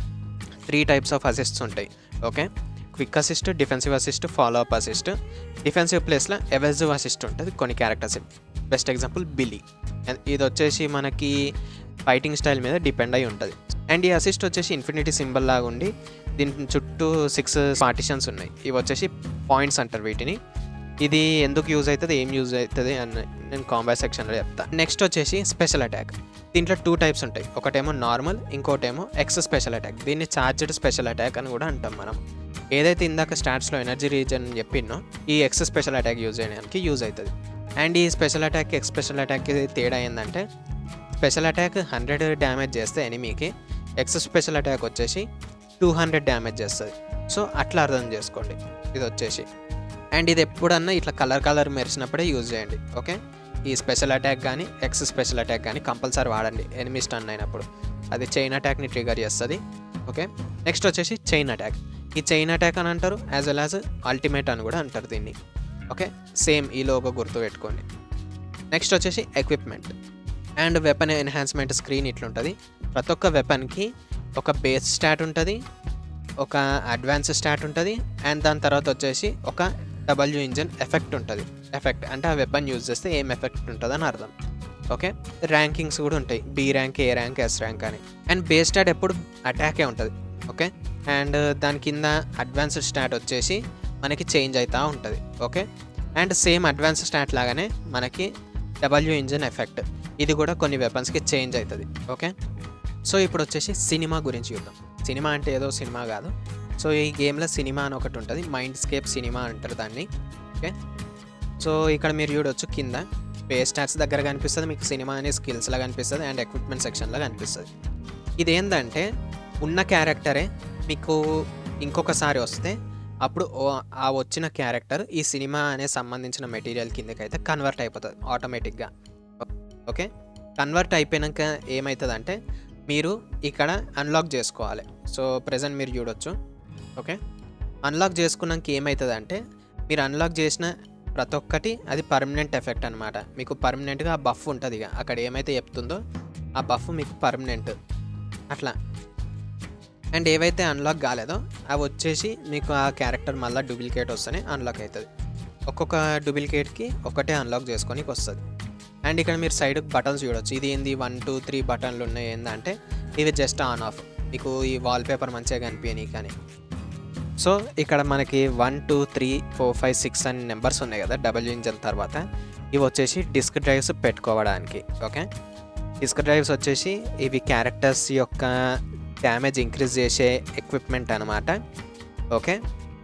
త్రీ టైప్స్ ఆఫ్ అసిస్ట్స్ ఉంటాయి okay quick assist defensive assist follow up assist defensive ప్లేస్లో ఎవెసివ్ అసిస్ట్ ఉంటుంది కొన్ని క్యారెక్టర్స్ బెస్ట్ ఎగ్జాంపుల్ బిలీ ఇది వచ్చేసి మనకి ఫైటింగ్ స్టైల్ మీద డిపెండ్ అయి ఉంటుంది అండ్ ఈ అసిస్ట్ వచ్చేసి ఇన్ఫినిటీ సింబల్ లాగా ఉండి దీని చుట్టూ సిక్స్ పార్టిషన్స్ ఉన్నాయి ఇవి వచ్చేసి పాయింట్స్ అంటారు వీటిని ఇది ఎందుకు యూజ్ అవుతుంది ఏం యూజ్ అవుతుంది అని నేను కాంబాట్ సెక్షన్లో చెప్తాను నెక్స్ట్ వచ్చేసి స్పెషల్ అటాక్ దీంట్లో టూ టైప్స్ ఉంటాయి ఒకటేమో నార్మల్ ఇంకోటేమో ఎక్స్ స్పెషల్ అటాక్ దీన్ని చార్జ్డ్ స్పెషల్ అటాక్ అని కూడా అంటాం మనం ఏదైతే ఇందాక స్టాట్స్లో ఎనర్జీ రీజన్ చెప్పినో ఈ ఎక్స్ స్పెషల్ అటాక్ యూజ్ చేయడానికి యూజ్ అవుతుంది అండ్ ఈ స్పెషల్ అటాక్ ఎక్స్ స్పెషల్ అటాక్కి తేడా ఏంటంటే స్పెషల్ అటాక్ హండ్రెడ్ డ్యామేజ్ చేస్తే ఎనిమీకి ఎక్స్ స్పెషల్ అటాక్ వచ్చేసి టూ హండ్రెడ్ డ్యామేజ్ చేస్తుంది సో అట్లా అర్థం చేసుకోండి ఇది వచ్చేసి అండ్ ఇది ఎప్పుడన్నా ఇట్లా కలర్ కలర్ మెరిసినప్పుడే యూజ్ చేయండి ఓకే ఈ స్పెషల్ అటాక్ కానీ ఎక్స్ స్పెషల్ అటాక్ కానీ కంపల్సరీ వాడండి ఎనిమి స్టన్ అయినప్పుడు అది చైన్ అటాక్ని ట్రిగర్ చేస్తుంది ఓకే నెక్స్ట్ వచ్చేసి చైన్ అటాక్ ఈ చైన్ అటాక్ అని అంటారు యాజ్ వెల్ యాజ్ అల్టిమేట్ అని కూడా అంటారు దీన్ని ఓకే సేమ్ ఈ లోగో గుర్తు పెట్టుకోండి నెక్స్ట్ వచ్చేసి equipment and weapon enhancement screen ఇట్లుంటుంది ప్రతి ఒక్క వెపన్కి ఒక బేస్ స్టాట్ ఉంటుంది ఒక అడ్వాన్స్ స్టాట్ ఉంటుంది అండ్ దాని తర్వాత వచ్చేసి ఒక డబ్ల్యూ ఇంజన్ ఎఫెక్ట్ ఉంటుంది ఎఫెక్ట్ అంటే ఆ వెపన్ యూజ్ చేస్తే ఏం ఎఫెక్ట్ ఉంటుంది అని అర్థం ఓకే ర్యాంకింగ్స్ కూడా ఉంటాయి B rank A rank S rank అని అండ్ బేస్ స్టాట్ ఎప్పుడు అటాకే ఉంటుంది ఓకే అండ్ దాని కింద అడ్వాన్స్డ్ స్టాట్ వచ్చేసి మనకి చేంజ్ అవుతూ ఉంటుంది okay and same advance stat లాగానే మనకి డబ్ల్యూ ఇంజన్ ఎఫెక్ట్ ఇది కూడా కొన్ని వెపన్స్కి చేంజ్ అవుతుంది ఓకే సో ఇప్పుడు వచ్చేసి సినిమా గురించి చూద్దాం సినిమా అంటే ఏదో సినిమా కాదు సో ఈ గేమ్లో సినిమా అని ఒకటి ఉంటుంది మైండ్ స్కేప్ సినిమా అంటారు దాన్ని ఓకే సో ఇక్కడ మీరు చూడొచ్చు కింద పే స్టాట్స్ దగ్గర కనిపిస్తుంది మీకు సినిమా అనే స్కిల్స్లో కనిపిస్తుంది అండ్ ఎక్విప్మెంట్ సెక్షన్లో కనిపిస్తుంది ఇదేంటంటే ఉన్న క్యారెక్టరే మీకు ఇంకొకసారి వస్తే అప్పుడు ఓ- ఆ వచ్చిన క్యారెక్టర్ ఈ సినిమా అనే సంబంధించిన మెటీరియల్ కిందకైతే కన్వర్ట్ అయిపోతుంది ఆటోమేటిక్గా ఓకే కన్వర్ట్ అయిపోయాక ఏమవుతుందంటే మీరు ఇక్కడ అన్లాక్ చేసుకోవాలి సో ప్రజెంట్ మీరు చూడొచ్చు ఓకే అన్లాక్ చేసుకున్నాక ఏమవుతుందంటే మీరు అన్లాక్ చేసిన ప్రతి ఒక్కటి అది పర్మనెంట్ ఎఫెక్ట్ అనమాట మీకు పర్మనెంట్గా ఆ బఫ్ ఉంటుంది ఇక అక్కడ ఏమైతే చెప్తుందో ఆ బఫ్ మీకు పర్మనెంట్ అట్లా అండ్ ఏవైతే అన్లాక్ కాలేదో అవి వచ్చేసి మీకు ఆ క్యారెక్టర్ మళ్ళీ డూప్లికేట్ వస్తేనే అన్లాక్ అవుతుంది ఒక్కొక్క డూప్లికేట్కి ఒకటే అన్లాక్ చేసుకొని వస్తుంది అండ్ ఇక్కడ మీరు సైడ్ బటన్స్ చూడొచ్చు ఇది ఏంది వన్ టూ త్రీ బటన్లు ఉన్నాయి ఏంటంటే ఇవి జస్ట్ ఆన్ ఆఫ్ మీకు ఈ వాల్పేపర్ మంచిగా కనిపించని కానీ సో ఇక్కడ మనకి one two three four five six అని నెంబర్స్ ఉన్నాయి కదా డబుల్ ఇంజన్ తర్వాత ఇవి వచ్చేసి డిస్క్ డ్రైవ్స్ పెట్టుకోవడానికి ఓకే డిస్క్ డ్రైవ్స్ వచ్చేసి ఇవి క్యారెక్టర్స్ యొక్క డ్యామేజ్ ఇంక్రీజ్ చేసే ఎక్విప్మెంట్ అనమాట okay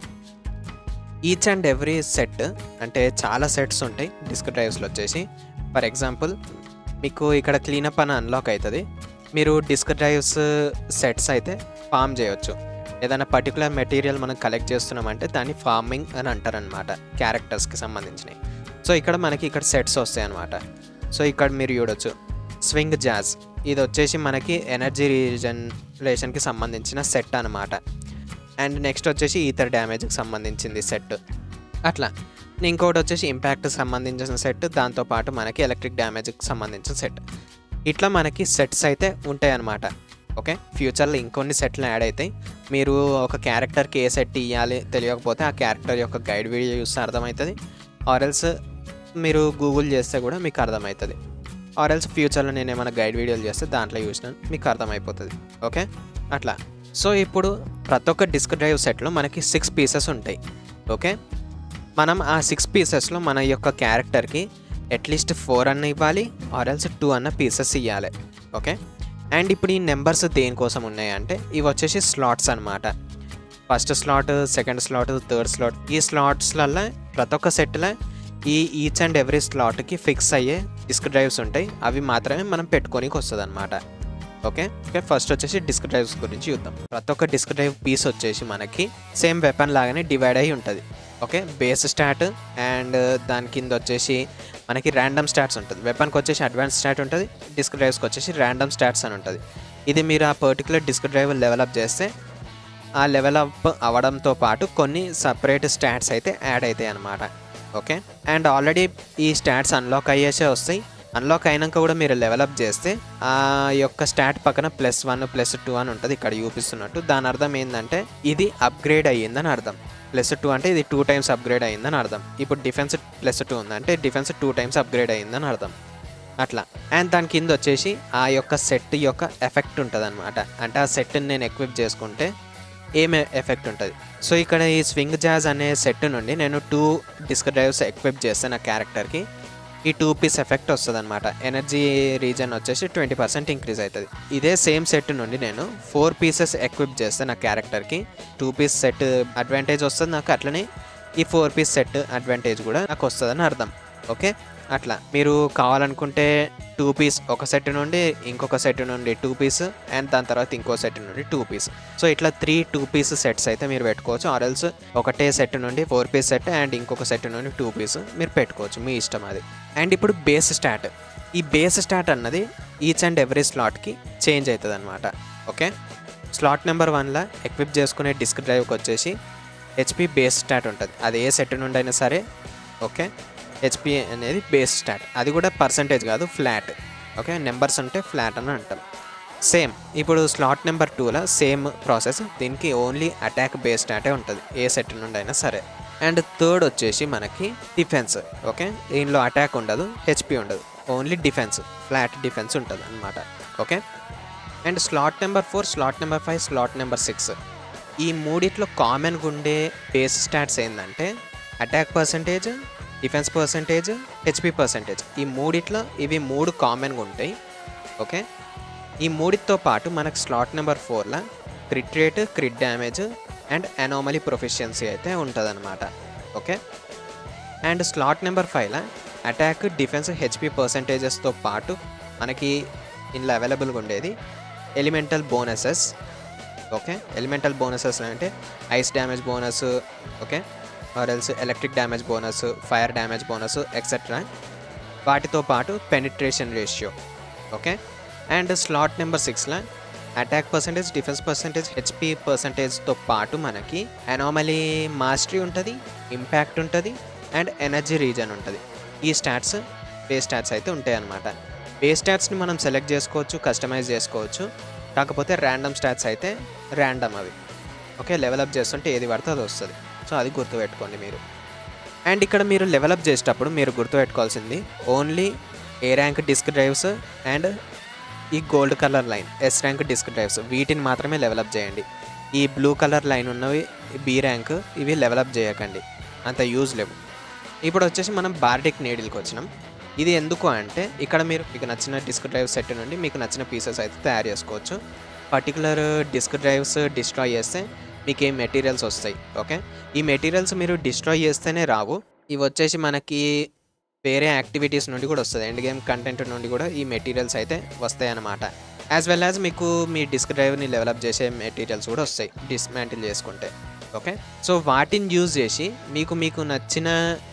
each and every set అంటే చాలా సెట్స్ ఉంటాయి డిస్క్ డ్రైవ్స్లో వచ్చేసి ఫర్ ఎగ్జాంపుల్ మీకు ఇక్కడ క్లీనప్ అని అన్లాక్ అవుతుంది మీరు డిస్క్ డ్రైవ్స్ సెట్స్ అయితే ఫామ్ చేయొచ్చు ఏదైనా పర్టికులర్ మెటీరియల్ మనం కలెక్ట్ చేస్తున్నామంటే దాన్ని ఫార్మింగ్ అని అంటారనమాట క్యారెక్టర్స్కి సంబంధించినవి సో ఇక్కడ మనకి ఇక్కడ సెట్స్ వస్తాయి అనమాట సో ఇక్కడ మీరు చూడొచ్చు స్వింగ్ జాజ్ ఇది వచ్చేసి మనకి ఎనర్జీ రీజనరేషన్కి సంబంధించిన సెట్ అనమాట అండ్ నెక్స్ట్ వచ్చేసి ఈథర్ డ్యామేజ్కి సంబంధించింది సెట్ అట్లా ఇంకోటి వచ్చేసి ఇంపాక్ట్కి సంబంధించిన సెట్ దాంతోపాటు మనకి ఎలక్ట్రిక్ డ్యామేజ్కి సంబంధించిన సెట్ ఇట్లా మనకి సెట్స్ అయితే ఉంటాయి అన్నమాట ఓకే ఫ్యూచర్లో ఇంకొన్ని సెట్లు యాడ్ అవుతాయి మీరు ఒక క్యారెక్టర్కి ఏ సెట్ ఇవ్వాలి తెలియకపోతే ఆ క్యారెక్టర్ యొక్క గైడ్ వీడియో చూస్తే అర్థమవుతుంది ఆర్ఎల్స్ మీరు గూగుల్ చేస్తే కూడా మీకు అర్థమవుతుంది ఆర్ఎల్స్ ఫ్యూచర్లో నేను ఏమైనా గైడ్ వీడియోలు చేస్తే దాంట్లో చూసిన మీకు అర్థమైపోతుంది ఓకే అట్లా సో ఇప్పుడు ప్రతి ఒక్క డిస్క్ డ్రైవ్ సెట్లో మనకి సిక్స్ పీసెస్ ఉంటాయి ఓకే మనం ఆ సిక్స్ పీసెస్లో మన యొక్క క్యారెక్టర్కి అట్లీస్ట్ ఫోర్ అన్న ఇవ్వాలి ఆర్ఎల్స్ టూ అన్న పీసెస్ ఇవ్వాలి ఓకే అండ్ ఇప్పుడు ఈ నెంబర్స్ దేనికోసం ఉన్నాయి అంటే ఇవి వచ్చేసి స్లాట్స్ అనమాట first slot second slot third slot ఈ స్లాట్స్లల్లో ప్రతి ఒక్క సెట్లో ఈ ఈచ్ అండ్ ఎవ్రీ స్లాట్కి ఫిక్స్ అయ్యే డిస్క్ డ్రైవ్స్ ఉంటాయి అవి మాత్రమే మనం పెట్టుకోనికి వస్తుంది అనమాట ఓకే ఓకే ఫస్ట్ వచ్చేసి డిస్క్ డ్రైవ్స్ గురించి చూద్దాం ప్రతి ఒక్క డిస్క్ డ్రైవ్ పీస్ వచ్చేసి మనకి సేమ్ వెపన్ లాగానే డివైడ్ అయి ఉంటుంది ఓకే బేస్ స్టాట్ అండ్ దాని కింద వచ్చేసి మనకి ర్యాండమ్ స్టాట్స్ ఉంటుంది వెపన్కి వచ్చేసి అడ్వాన్స్ స్టాట్ ఉంటుంది డిస్క్ డ్రైవ్స్కి వచ్చేసి ర్యాండమ్ స్టాట్స్ అని ఉంటుంది ఇది మీరు ఆ పర్టికులర్ డిస్క్ డ్రైవ్ లెవెలప్ చేస్తే ఆ లెవెల్ అప్ అవ్వడంతో పాటు కొన్ని సపరేట్ స్టాట్స్ అయితే యాడ్ అవుతాయి అన్నమాట ఓకే అండ్ ఆల్రెడీ ఈ స్టాట్స్ అన్లాక్ అయ్యేసే వస్తాయి అన్లాక్ అయినాక కూడా మీరు లెవెల్ అప్ చేస్తే ఆ యొక్క స్టాట్ పక్కన ప్లస్ వన్ ప్లస్ టూ అని ఉంటుంది ఇక్కడ చూపిస్తున్నట్టు దాని అర్థం ఏంటంటే ఇది అప్గ్రేడ్ అయ్యిందని అర్థం ప్లస్ టూ అంటే ఇది టూ టైమ్స్ అప్గ్రేడ్ అయ్యిందని అర్థం ఇప్పుడు డిఫెన్స్ ప్లస్ టూ ఉందంటే డిఫెన్స్ టూ టైమ్స్ అప్గ్రేడ్ అయ్యిందని అర్థం అట్లా అండ్ దాని కింద వచ్చేసి ఆ యొక్క సెట్ యొక్క ఎఫెక్ట్ ఉంటుంది అనమాట అంటే ఆ సెట్ని నేను ఎక్విప్ చేసుకుంటే ఏం ఎఫెక్ట్ ఉంటుంది సో ఇక్కడ ఈ స్వింగ్ జాజ్ అనే సెట్ నుండి నేను టూ డిస్క్ డ్రైవ్స్ ఎక్విప్ చేస్తే నా క్యారెక్టర్కి ఈ టూ పీస్ ఎఫెక్ట్ వస్తుంది అనమాట ఎనర్జీ రీజన్ వచ్చేసి ట్వంటీ పర్సెంట్ ఇంక్రీజ్ అవుతుంది ఇదే సేమ్ సెట్ నుండి నేను ఫోర్ పీసెస్ ఎక్విప్ చేస్తే నా క్యారెక్టర్కి టూ పీస్ సెట్ అడ్వాంటేజ్ వస్తుంది నాకు అట్లనే ఈ ఫోర్ పీస్ సెట్ అడ్వాంటేజ్ కూడా నాకు వస్తుందని అర్థం ఓకే అట్లా మీరు కావాలనుకుంటే టూ పీస్ ఒక సెట్ నుండి ఇంకొక సెట్ నుండి టూ పీస్ అండ్ దాని తర్వాత ఇంకో సెట్ నుండి టూ పీస్ సో ఇట్లా త్రీ టూ పీస్ సెట్స్ అయితే మీరు పెట్టుకోవచ్చు ఆర్ఎల్స్ ఒకటే సెట్ నుండి ఫోర్ పీస్ సెట్ అండ్ ఇంకొక సెట్ నుండి టూ పీస్ మీరు పెట్టుకోవచ్చు మీ ఇష్టం అది అండ్ ఇప్పుడు బేస్ స్టాట్ ఈ బేస్ స్టాట్ అన్నది ఈచ్ అండ్ ఎవ్రీ స్లాట్కి చేంజ్ అవుతుంది అనమాట ఓకే స్లాట్ నెంబర్ వన్లో ఎక్విప్ చేసుకునే డిస్క్ డ్రైవ్కి వచ్చేసి హెచ్పి బేస్ స్టాట్ ఉంటుంది అది ఏ సెట్ నుండి అయినా సరే ఓకే హెచ్పి అనేది బేస్ స్టాట్ అది కూడా పర్సంటేజ్ కాదు ఫ్లాట్ ఓకే నెంబర్స్ అంటే ఫ్లాట్ అని అంటాం సేమ్ ఇప్పుడు స్లాట్ నెంబర్ టూలో సేమ్ ప్రాసెస్ దీనికి ఓన్లీ అటాక్ బేస్ స్టాటే ఉంటుంది ఏ సెట్ నుండి అయినా సరే అండ్ థర్డ్ వచ్చేసి మనకి డిఫెన్స్ ఓకే దీనిలో అటాక్ ఉండదు హెచ్పి ఉండదు ఓన్లీ డిఫెన్స్ ఫ్లాట్ డిఫెన్స్ ఉంటుంది అనమాట okay and slot number four slot number five slot number six ఈ మూడిట్లో కామన్గా ఉండే బేస్ స్టాట్స్ ఏంటంటే attack percentage defence percentage HP percentage ఈ మూడిట్లో ఇవి మూడు కామన్గా ఉంటాయి ఓకే ఈ మూడితో పాటు మనకు స్లాట్ నెంబర్ ఫోర్లో crit rate crit damage and anomaly proficiency అయితే ఉంటుందన్నమాట ఓకే అండ్ స్లాట్ నెంబర్ ఫైవ్లో అటాక్ డిఫెన్స్ హెచ్పి పర్సంటేజెస్తో పాటు మనకి ఇందులో అవైలబుల్గా ఉండేది elemental bonuses okay elemental bonuses అంటే ice damage bonus okay or else electric damage bonus fire damage bonus etcetera వాటితో పాటు penetration ratio okay and slot number సిక్స్లో attack percentage defence percentage HP పర్సంటేజ్తో పాటు మనకి అనామలీ మాస్టరీ ఉంటుంది ఇంపాక్ట్ ఉంటుంది and energy regen ఉంటుంది ఈ స్టాట్స్ బేస్ స్టాట్స్ అయితే ఉంటాయి అన్నమాట బేస్ స్టాట్స్ని మనం సెలెక్ట్ చేసుకోవచ్చు కస్టమైజ్ చేసుకోవచ్చు కాకపోతే ర్యాండమ్ స్టాట్స్ అయితే ర్యాండమ్ అవి ఓకే లెవెలప్ చేస్తుంటే ఏది పడితే అది వస్తుంది సో అది గుర్తుపెట్టుకోండి మీరు అండ్ ఇక్కడ మీరు లెవెలప్ చేసేటప్పుడు మీరు గుర్తుపెట్టుకోవాల్సింది only A rank disk drives and ఈ gold colour line S rank disk drives వీటిని మాత్రమే లెవెలప్ చేయండి ఈ బ్లూ కలర్ లైన్ ఉన్నవి బి ర్యాంక్ ఇవి లెవెలప్ చేయకండి అంత యూజ్ లేవు ఇప్పుడు వచ్చేసి మనం బార్డిక్ నీడిల్కి వచ్చినాం ఇది ఎందుకు అంటే ఇక్కడ మీరు మీకు నచ్చిన డిస్క్ డ్రైవ్ సెట్ నుండి మీకు నచ్చిన పీసెస్ అయితే తయారు చేసుకోవచ్చు పర్టికులర్ డిస్క్ డ్రైవ్స్ డిస్ట్రాయ్ చేస్తే మీకు ఏం మెటీరియల్స్ వస్తాయి ఓకే ఈ మెటీరియల్స్ మీరు డిస్ట్రాయ్ చేస్తేనే రావు ఇవి వచ్చేసి మనకి వేరే యాక్టివిటీస్ నుండి కూడా వస్తుంది ఎండ్ గేమ్ కంటెంట్ నుండి కూడా ఈ మెటీరియల్స్ అయితే వస్తాయి అన్నమాట యాజ్ వెల్ యాజ్ మీకు మీ డిస్క్ డ్రైవ్ని డెవలప్ చేసే మెటీరియల్స్ కూడా వస్తాయి డిస్మాంటిల్ చేసుకుంటే ఓకే సో వాటిని యూజ్ చేసి మీకు మీకు నచ్చిన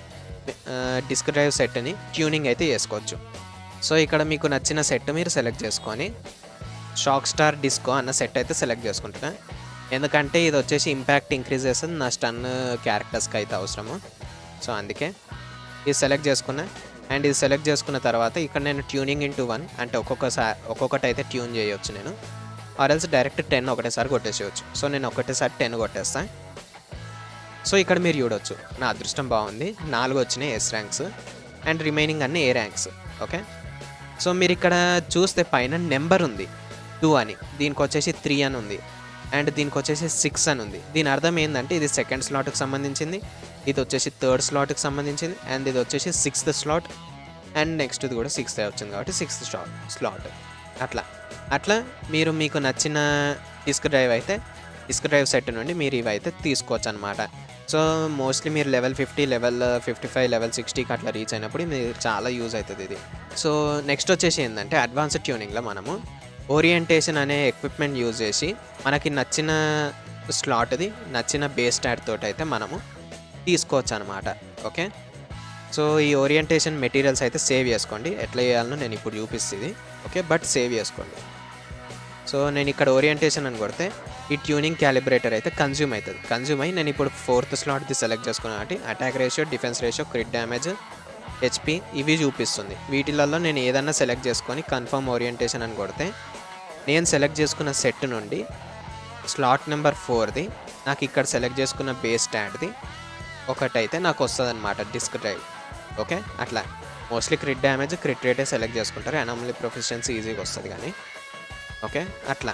డిస్క్ డ్రైవ్ సెట్ని ట్యూనింగ్ అయితే చేసుకోవచ్చు సో ఇక్కడ మీకు నచ్చిన సెట్ మీరు సెలెక్ట్ చేసుకొని షాక్ స్టార్ డిస్కో అన్న సెట్ అయితే సెలెక్ట్ చేసుకుంటున్నా ఎందుకంటే ఇది వచ్చేసి ఇంపాక్ట్ ఇంక్రీజ్ చేస్తుంది నా స్టన్ క్యారెక్టర్స్కి అయితే అవసరము సో అందుకే ఇది సెలెక్ట్ చేసుకున్నా అండ్ ఇది సెలెక్ట్ చేసుకున్న తర్వాత ఇక్కడ నేను ట్యూనింగ్ ఇంటూ వన్ అంటే ఒక్కొక్కసారి ఒక్కొక్కటి అయితే ట్యూన్ చేయొచ్చు నేను ఆర్ఎల్స్ డైరెక్ట్ టెన్ ఒకటేసారి కొట్టేసేయచ్చు సో నేను ఒకటేసారి టెన్ కొట్టేస్తాను సో ఇక్కడ మీరు చూడొచ్చు నా అదృష్టం బాగుంది నాలుగు వచ్చినాయి ఎస్ ర్యాంక్స్ అండ్ రిమైనింగ్ అన్ని ఏ ర్యాంక్స్ ఓకే సో మీరు ఇక్కడ చూస్తే పైన నెంబర్ ఉంది టూ అని దీనికి వచ్చేసి త్రీ అని ఉంది అండ్ దీనికి వచ్చేసి సిక్స్ అని ఉంది దీని అర్థం ఏంటంటే ఇది సెకండ్ స్లాట్కి సంబంధించింది ఇది వచ్చేసి థర్డ్ స్లాట్కి సంబంధించింది అండ్ ఇది వచ్చేసి సిక్స్త్ స్లాట్ అండ్ నెక్స్ట్ ఇది కూడా సిక్స్త్ వచ్చింది కాబట్టి సిక్స్త్ స్లాట్ స్లాట్ అట్లా అట్లా మీరు మీకు నచ్చిన డిస్క్ డ్రైవ్ అయితే డిస్క్ డ్రైవ్ సెట్ నుండి మీరు ఇవి అయితే తీసుకోవచ్చు అనమాట సో మోస్ట్లీ మీరు level fifty level fifty five level సిక్స్టీకి అట్లా రీచ్ అయినప్పుడు మీరు చాలా యూజ్ అవుతుంది ఇది సో నెక్స్ట్ వచ్చేసి ఏంటంటే అడ్వాన్స్డ్ ట్యూనింగ్లో మనము ఓరియంటేషన్ అనే ఎక్విప్మెంట్ యూజ్ చేసి మనకి నచ్చిన స్లాట్ది నచ్చిన బేస్ స్టాట్ తోటి అయితే మనము తీసుకోవచ్చు అనమాట ఓకే సో ఈ ఓరియంటేషన్ మెటీరియల్స్ అయితే సేవ్ చేసుకోండి ఎట్లా చేయాలనో నేను ఇప్పుడు చూపిస్తుంది ఓకే బట్ సేవ్ చేసుకోండి సో నేను ఇక్కడ ఓరియంటేషన్ అని కొడితే ఈ ట్యూనింగ్ క్యాలిబ్రేటర్ అయితే కన్జ్యూమ్ అవుతుంది కన్జ్యూమ్ అయ్యి నేను ఇప్పుడు ఫోర్త్ స్లాట్ది సెలెక్ట్ చేసుకున్నాను కాబట్టి attack ratio defence ratio crit damage HP ఇవి చూపిస్తుంది వీటిలలో నేను ఏదన్నా సెలెక్ట్ చేసుకొని కన్ఫర్మ్ ఓరియంటేషన్ అని కొడితే నేను సెలెక్ట్ చేసుకున్న సెట్ నుండి స్లాట్ నెంబర్ ఫోర్ది నాకు ఇక్కడ సెలెక్ట్ చేసుకున్న బేస్ స్టాండ్ది ఒకటైతే నాకు వస్తుంది అనమాట డిస్క్ డ్రైవ్ ఓకే అట్లా మోస్ట్లీ క్రిట్ డ్యామేజ్ క్రిట్ రేటే సెలెక్ట్ చేసుకుంటారు అనామలీ ప్రొఫెషన్సీ ఈజీగా వస్తుంది కానీ ఓకే అట్లా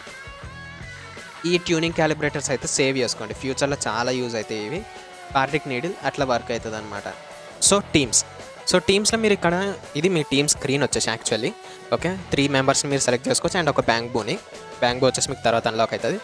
ఈ ట్యూనింగ్ క్యాలిబ్రేటర్స్ అయితే సేవ్ చేసుకోండి ఫ్యూచర్లో చాలా యూజ్ అవుతాయి ఇవి పార్టిక్ నీడిల్ అట్లా వర్క్ అవుతుంది అనమాట సో టీమ్స్ సో టీమ్స్లో మీరు ఇక్కడ ఇది మీ టీమ్ స్క్రీన్ వచ్చేసి యాక్చువల్లీ ఓకే త్రీ మెంబర్స్ని మీరు సెలెక్ట్ చేసుకోవచ్చు అండ్ ఒక బ్యాంక్ బూని బ్యాంక్ బూ వచ్చేసి మీకు తర్వాత అన్లాక్ అవుతుంది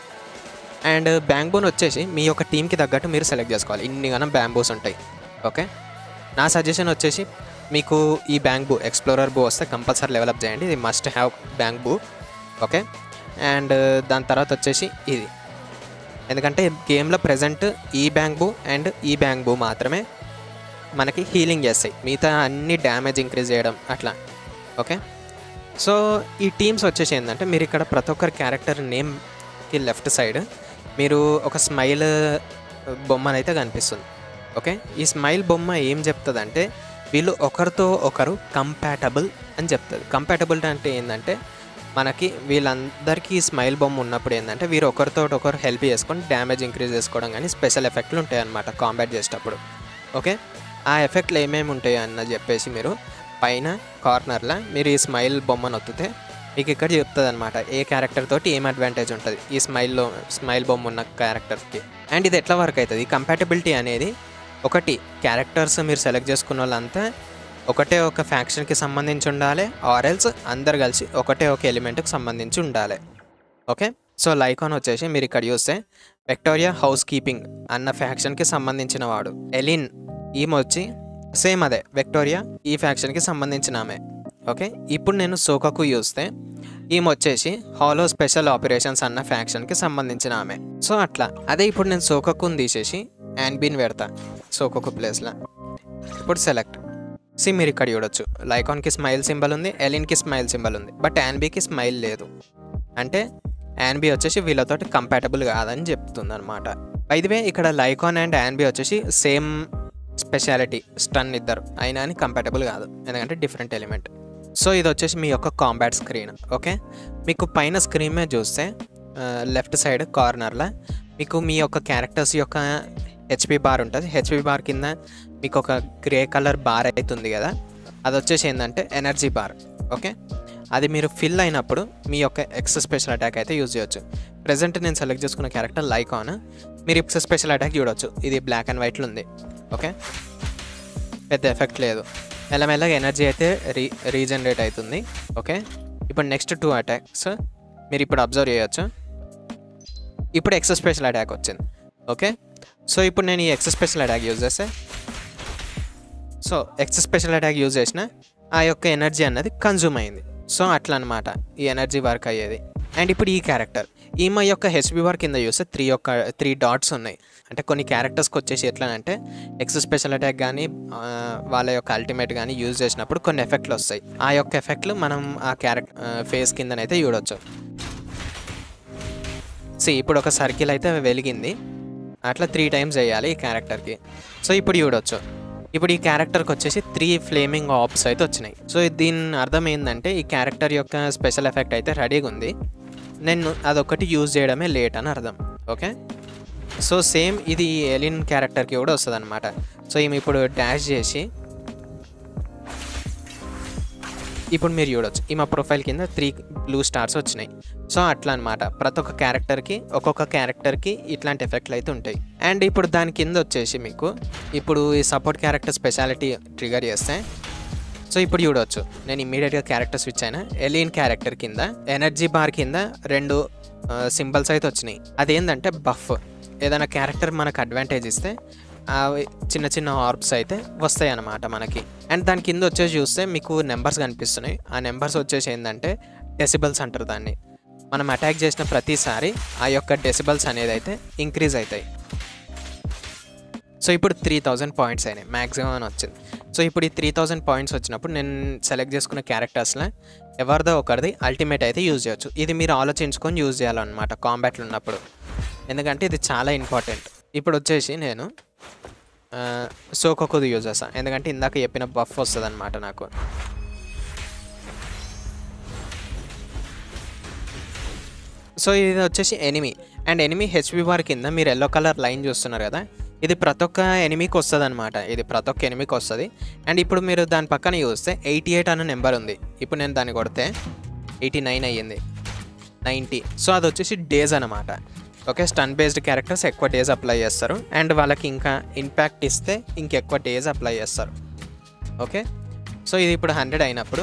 అండ్ బ్యాంక్ బోన్ వచ్చేసి మీ యొక్క టీంకి తగ్గట్టు మీరు సెలెక్ట్ చేసుకోవాలి ఇన్ని గానం బ్యాంబూస్ ఉంటాయి ఓకే నా సజెషన్ వచ్చేసి మీకు ఈ బ్యాంక్ బూ ఎక్స్ప్లోరర్ బూ వస్తే కంపల్సరీ డెవలప్ చేయండి ఇది must have Bangboo okay and దాని తర్వాత వచ్చేసి ఇది ఎందుకంటే గేమ్లో ప్రజెంట్ ఈ బ్యాంక్ బూ అండ్ ఈ బ్యాంక్ బూ మాత్రమే మనకి హీలింగ్ చేస్తాయి మిగతా అన్ని డ్యామేజ్ ఇంక్రీజ్ చేయడం అట్లా ఓకే సో ఈ టీమ్స్ వచ్చేసి ఏంటంటే మీరు ఇక్కడ ప్రతి ఒక్కరి క్యారెక్టర్ నేమ్కి లెఫ్ట్ సైడ్ మీరు ఒక స్మైల్ బొమ్మనైతే కనిపిస్తుంది ఓకే ఈ స్మైల్ బొమ్మ ఏం చెప్తుందంటే వీళ్ళు ఒకరితో ఒకరు కంపాటబుల్ అని చెప్తుంది కంపాటబుల్ అంటే ఏంటంటే మనకి వీళ్ళందరికీ ఈ స్మైల్ బొమ్మ ఉన్నప్పుడు ఏంటంటే వీరు ఒకరితో ఒకరు హెల్ప్ చేసుకొని డ్యామేజ్ ఇంక్రీజ్ చేసుకోవడం కానీ స్పెషల్ ఎఫెక్ట్లు ఉంటాయి అన్నమాట కాంబాట్ చేసేటప్పుడు ఓకే ఆ ఎఫెక్ట్లు ఏమేమి ఉంటాయి అన్న చెప్పేసి మీరు పైన కార్నర్లో మీరు ఈ స్మైల్ బొమ్మను ఒత్తితే మీకు ఇక్కడ చెప్తుంది అనమాట ఏ క్యారెక్టర్ తోటి ఏం అడ్వాంటేజ్ ఉంటుంది ఈ స్మైల్లో స్మైల్ బొమ్మ ఉన్న క్యారెక్టర్కి అండ్ ఇది ఎట్లా వర్క్ అవుతుంది కంపాటబిలిటీ అనేది ఒకటి క్యారెక్టర్స్ మీరు సెలెక్ట్ చేసుకున్న వాళ్ళంతా ఒకటే ఒక ఫ్యాక్షన్కి సంబంధించి ఉండాలి ఆర్ఎల్స్ అందరు కలిసి ఒకటే ఒక ఎలిమెంట్కి సంబంధించి ఉండాలి ఓకే సో లైకాన్ వచ్చేసి మీరు ఇక్కడ చూస్తే విక్టోరియా హౌస్ కీపింగ్ అన్న ఫ్యాక్షన్కి సంబంధించిన వాడు ఎలిన్ ఈమె వచ్చి సేమ్ అదే విక్టోరియా ఈ ఫ్యాక్షన్కి సంబంధించిన ఆమె ఓకే ఇప్పుడు నేను సోకకు చూస్తే ఈమె వచ్చేసి హాలో స్పెషల్ ఆపరేషన్స్ అన్న ఫ్యాక్షన్కి సంబంధించిన ఆమె సో అట్లా అదే ఇప్పుడు నేను సోకకుని తీసేసి యాన్బీన్ పెడతా సోకకు ప్లేస్లో ఇప్పుడు సెలెక్ట్ సి మీరు ఇక్కడ చూడొచ్చు లైకాన్కి స్మైల్ సింబల్ ఉంది ఎలిన్కి స్మైల్ సింబల్ ఉంది బట్ యాన్బీకి స్మైల్ లేదు అంటే యాన్బీ వచ్చేసి వీళ్ళతోటి కంపాటబుల్ కాదని చెప్తుంది అనమాట వే ఇక్కడ లైకాన్ అండ్ యాన్బీ వచ్చేసి సేమ్ స్పెషాలిటీ స్టన్ ఇద్దరు అయినా అని కంపాటబుల్ కాదు ఎందుకంటే డిఫరెంట్ ఎలిమెంట్ సో ఇది వచ్చేసి మీ యొక్క కాంబాట్ స్క్రీన్ ఓకే మీకు పైన స్క్రీన్ మీద చూస్తే లెఫ్ట్ సైడ్ కార్నర్లో మీకు మీ యొక్క క్యారెక్టర్స్ యొక్క హెచ్పి బార్ ఉంటుంది హెచ్పి బార్ కింద మీకు ఒక గ్రే కలర్ బార్ అవుతుంది కదా అది వచ్చేసి ఏంటంటే ఎనర్జీ బార్ ఓకే అది మీరు ఫిల్ అయినప్పుడు మీ యొక్క ఎక్స్ స్పెషల్ అటాక్ అయితే యూజ్ చేయొచ్చు ప్రజెంట్ నేను సెలెక్ట్ చేసుకున్న క్యారెక్టర్ లైకాన్ మీరు ఎక్స్ స్పెషల్ అటాక్ చూడొచ్చు ఇది బ్లాక్ అండ్ వైట్లో ఉంది ఓకే పెద్ద ఎఫెక్ట్ లేదు మెల్లమెల్లగా ఎనర్జీ అయితే రీ రీజనరేట్ అవుతుంది ఓకే ఇప్పుడు నెక్స్ట్ టూ అటాక్స్ మీరు ఇప్పుడు అబ్జర్వ్ చేయొచ్చు ఇప్పుడు ఎక్స్ స్పెషల్ అటాక్ వచ్చింది ఓకే సో ఇప్పుడు నేను ఈ ఎక్స్ స్పెషల్ అటాక్ యూజ్ చేస్తే so EX special attack use చేసిన ఆ యొక్క ఎనర్జీ అన్నది కన్జ్యూమ్ అయింది సో అట్లా అనమాట ఈ ఎనర్జీ వర్క్ అయ్యేది అండ్ ఇప్పుడు ఈ క్యారెక్టర్ ఈమె యొక్క హెచ్బి వర్క్ కింద చూస్తే త్రీ యొక్క త్రీ డాట్స్ ఉన్నాయి అంటే కొన్ని క్యారెక్టర్స్కి వచ్చేసి ఎట్లా అంటే ఎక్స్ స్పెషల్ అటాక్ కానీ ఆ, వాళ్ళ యొక్క అల్టిమేట్ కానీ యూజ్ చేసినప్పుడు కొన్ని ఎఫెక్ట్లు వస్తాయి ఆ యొక్క ఎఫెక్ట్లు మనం ఆ క్యారెక్టర్ ఫేస్ కిందనైతే చూడొచ్చు సి ఇప్పుడు ఒక సర్కిల్ అయితే వెలిగింది అట్లా త్రీ టైమ్స్ వేయాలి ఈ క్యారెక్టర్కి సో ఇప్పుడు చూడొచ్చు ఇప్పుడు ఈ క్యారెక్టర్కి వచ్చేసి త్రీ ఫ్లేమింగ్ ఆప్స్ అయితే వచ్చినాయి సో దీని అర్థం ఏంటంటే ఈ క్యారెక్టర్ యొక్క స్పెషల్ ఎఫెక్ట్ అయితే రెడీగా ఉంది నేను అదొకటి యూజ్ చేయడమే లేట్ అని అర్థం ఓకే సో సేమ్ ఇది ఎలిన్ క్యారెక్టర్కి కూడా వస్తుంది అనమాట సో ఈమె ఇప్పుడు డాష్ చేసి ఇప్పుడు మీరు చూడొచ్చు ఈ మా ప్రొఫైల్ కింద త్రీ బ్లూ స్టార్స్ వచ్చినాయి సో అట్లా అనమాట ప్రతి ఒక్క క్యారెక్టర్కి ఒక్కొక్క క్యారెక్టర్కి ఇట్లాంటి ఎఫెక్ట్లు అయితే ఉంటాయి అండ్ ఇప్పుడు దాని కింద వచ్చేసి మీకు ఇప్పుడు ఈ సపోర్ట్ క్యారెక్టర్ స్పెషాలిటీ ట్రిగర్ చేస్తే సో ఇప్పుడు చూడవచ్చు నేను ఇమీడియట్గా క్యారెక్టర్ స్విచ్ అయినా ఎలియన్ క్యారెక్టర్ కింద ఎనర్జీ బార్ కింద రెండు సింబల్స్ అయితే వచ్చినాయి అదేంటంటే బఫ్ ఏదైనా క్యారెక్టర్ మనకు అడ్వాంటేజ్ ఇస్తే అవి చిన్న చిన్న ఆర్బ్స్ అయితే వస్తాయి అన్నమాట మనకి అండ్ దాని కింద వచ్చేసి చూస్తే మీకు నెంబర్స్ కనిపిస్తున్నాయి ఆ నెంబర్స్ వచ్చేసి ఏంటంటే డెసిబల్స్ అంటారు దాన్ని మనం అటాక్ చేసిన ప్రతిసారి ఆ యొక్క డెసిబల్స్ అనేది అయితే ఇంక్రీజ్ అవుతాయి సో ఇప్పుడు త్రీ థౌజండ్ పాయింట్స్ అయినాయి మ్యాక్సిమం అని వచ్చింది సో ఇప్పుడు ఈ త్రీ థౌజండ్ పాయింట్స్ వచ్చినప్పుడు నేను సెలెక్ట్ చేసుకున్న క్యారెక్టర్స్లో ఎవరిదో ఒకరిది అల్టిమేట్ అయితే యూజ్ చేయొచ్చు ఇది మీరు ఆలోచించుకొని యూజ్ చేయాలన్నమాట కాంబాట్లు ఉన్నప్పుడు ఎందుకంటే ఇది చాలా ఇంపార్టెంట్ ఇప్పుడు వచ్చేసి నేను సోకొకుది యూజ్ చేస్తాను ఎందుకంటే ఇందాక చెప్పిన బఫ్ వస్తుంది అనమాట నాకు సో ఇది వచ్చేసి enemy and enemy HP bar కింద మీరు ఎల్లో కలర్ లైన్ చూస్తున్నారు కదా ఇది ప్రతి ఒక్క ఎనిమికి వస్తుంది అనమాట ఇది ప్రతి ఒక్క ఎనిమికి వస్తుంది అండ్ ఇప్పుడు మీరు దాని పక్కన చూస్తే ఎయిటీ ఎయిట్ అన్న నెంబర్ ఉంది ఇప్పుడు నేను దాన్ని కొడితే ఎయిటీ నైన్ అయ్యింది నైంటీ సో అది వచ్చేసి డేస్ అనమాట ఓకే స్టన్ బేస్డ్ క్యారెక్టర్స్ ఎక్కువ డేస్ అప్లై చేస్తారు అండ్ వాళ్ళకి ఇంకా ఇంపాక్ట్ ఇస్తే ఇంకెక్కువ డేస్ అప్లై చేస్తారు ఓకే సో ఇది ఇప్పుడు హండ్రెడ్ అయినప్పుడు